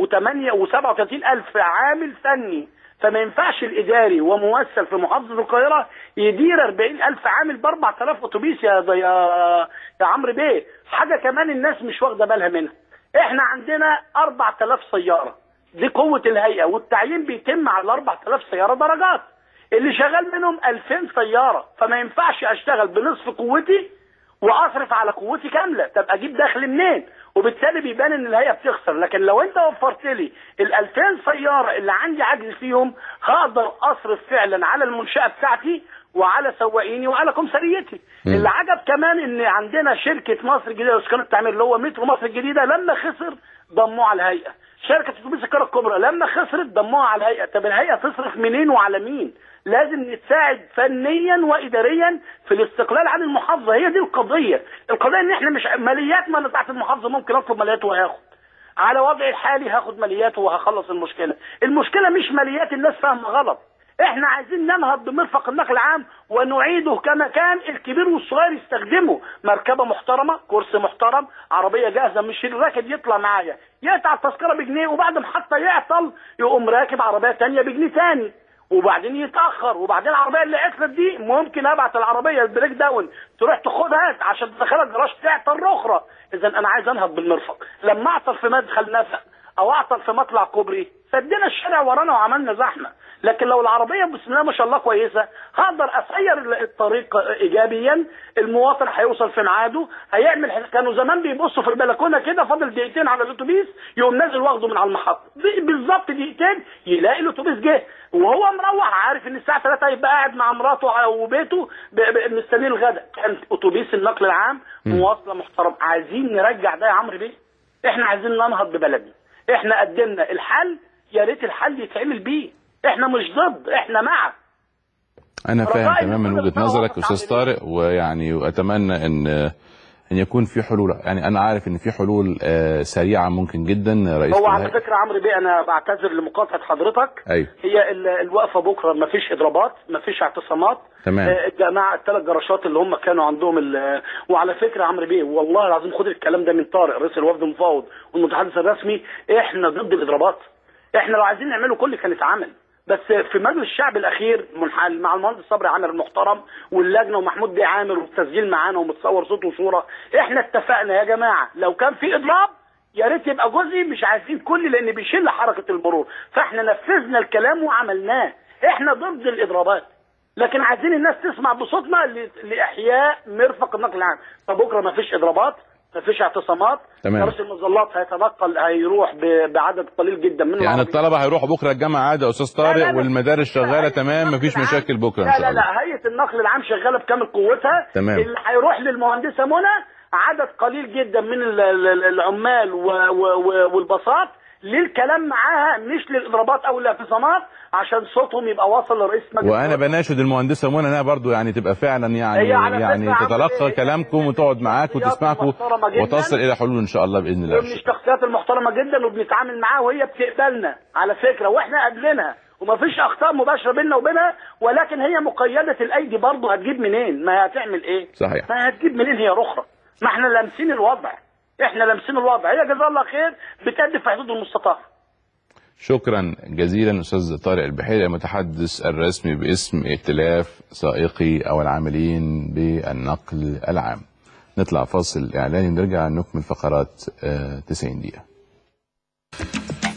و8 و37000 عامل فني فما ينفعش الاداري وممثل في محافظه القاهره يدير 40000 عامل ب 4000 اتوبيس يا يا يا عمرو بيه حاجه كمان الناس مش واخده بالها منها احنا عندنا 4000 سياره دي قوه الهيئه والتعيين بيتم على ال 4000 سياره درجات اللي شغال منهم 2000 سياره فما ينفعش اشتغل بنصف قوتي واصرف على قوتي كامله طب اجيب دخل منين وبالتالي بيبان ان الهيئه بتخسر لكن لو انت وفرت لي ال 2000 سياره اللي عندي عجز فيهم هقدر اصرف فعلا على المنشاه بتاعتي وعلى سواقيني وعلى كمساريتي اللي عجب كمان ان عندنا شركه مصر الجديده لاسكان التعمير اللي هو مترو مصر الجديده لما خسر ضموه على الهيئه شركه اتوبيس القاهره الكبرى لما خسرت ضموها على الهيئه طب الهيئه تصرف منين وعلى مين لازم نتساعد فنيا واداريا في الاستقلال عن المحافظه هي دي القضيه القضيه ان احنا مش ماليات ما انا تحت المحافظه ممكن اطلب ماليات وهاخد على وضعي الحالي هاخد ماليات وهخلص المشكله المشكله مش ماليات الناس فاهمه غلط احنا عايزين ننهض بمرفق النقل العام ونعيده كما كان الكبير والصغير يستخدمه مركبه محترمه كرسي محترم عربيه جاهزه مش الراكب يطلع معايا يقطع التذكره بجنيه وبعد ما حتى يعطل يقوم راكب عربيه تانية بجنيه تاني وبعدين يتاخر وبعدين العربيه اللي عطلت دي ممكن ابعت العربيه البريك داون تروح تاخدها عشان تدخلها الجراج تعطل اخرى اذا انا عايز انهض بالمرفق لما اعطل في مدخل نفق او اعطل في مطلع كوبري سدينا الشارع ورانا وعملنا زحمه لكن لو العربيه بسم الله ما شاء الله كويسه هقدر اسير الطريق ايجابيا المواطن هيوصل في ميعاده هيعمل كانوا زمان بيبصوا في البلكونه كده فاضل دقيقتين على الاتوبيس يقوم نازل واخده من على المحطه بالظبط دقيقتين يلاقي الاتوبيس جه وهو مروح عارف ان الساعه 3 هيبقى قاعد مع مراته وبيته مستني الغداء كان اتوبيس النقل العام مواصله محترمه عايزين نرجع ده يا عمرو بيه احنا عايزين ننهض ببلدنا احنا قدمنا الحل يا ريت الحل يتعمل بيه احنا مش ضد احنا مع انا فاهم تماما وجهه نظرك استاذ طارق ويعني واتمنى ان ان يكون في حلول يعني انا عارف ان في حلول آه، سريعه ممكن جدا رئيس هو على الهيئة- فكره عمرو بيه انا بعتذر لمقاطعه حضرتك ايوه هي ال- الوقفه بكره ما فيش اضرابات ما فيش اعتصامات تمام. آه، الجماعه الثلاث جراشات اللي هم كانوا عندهم ال- وعلى فكره عمرو بيه والله العظيم خد الكلام ده من طارق رئيس الوفد المفاوض والمتحدث الرسمي احنا ضد الاضرابات احنا لو عايزين نعمله كل كان اتعمل بس في مجلس الشعب الاخير منحل مع المهندس صبري عامر المحترم واللجنه ومحمود بيه عامر والتسجيل معانا ومتصور صوت وصوره احنا اتفقنا يا جماعه لو كان في اضراب يا ريت يبقى جزئي مش عايزين كل لان بيشل حركه المرور فاحنا نفذنا الكلام وعملناه احنا ضد الاضرابات لكن عايزين الناس تسمع بصوتنا ل- لاحياء مرفق النقل العام فبكره ما فيش اضرابات ما فيش اعتصامات تمام. كراسي المظلات هيتنقل هيروح ب- بعدد قليل جدا من يعني العربيات. الطلبه هيروحوا بكره الجامعه عادي يا استاذ لا، طارق لا. والمدارس شغاله تمام مفيش مشاكل بكره ان لا شاء لا الله لا هيئه النقل العام شغاله بكامل قوتها تمام. اللي هيروح للمهندسه منى عدد قليل جدا من ال- ال- العمال و- و- و- والباصات للكلام معاها مش للاضرابات او الاعتصامات عشان صوتهم يبقى واصل لرئيس مجلس وانا بناشد المهندسه منى انها برضو يعني تبقى فعلا يعني هي على يعني فكرة عملت تتلقى كلامكم وتقعد معاكم وتسمعكم محترمة جداً. وتصل الى حلول ان شاء الله باذن الله ومن الشخصيات المحترمه جدا وبنتعامل معاها وهي بتقبلنا على فكره واحنا قابلينها ومفيش اخطاء مباشره بيننا وبينها ولكن هي مقيده الايدي برضه هتجيب منين؟ ما هي هتعمل ايه؟ صحيح ما هتجيب منين هي رخرة ما احنا لامسين الوضع احنا لامسين الوضع هي جزاها الله خير بتأدي في حدود المستطاع شكرا جزيلا استاذ طارق البحيري المتحدث الرسمي باسم ائتلاف سائقي او العاملين بالنقل العام نطلع فاصل اعلاني ونرجع نكمل فقرات آه، 90 دقيقه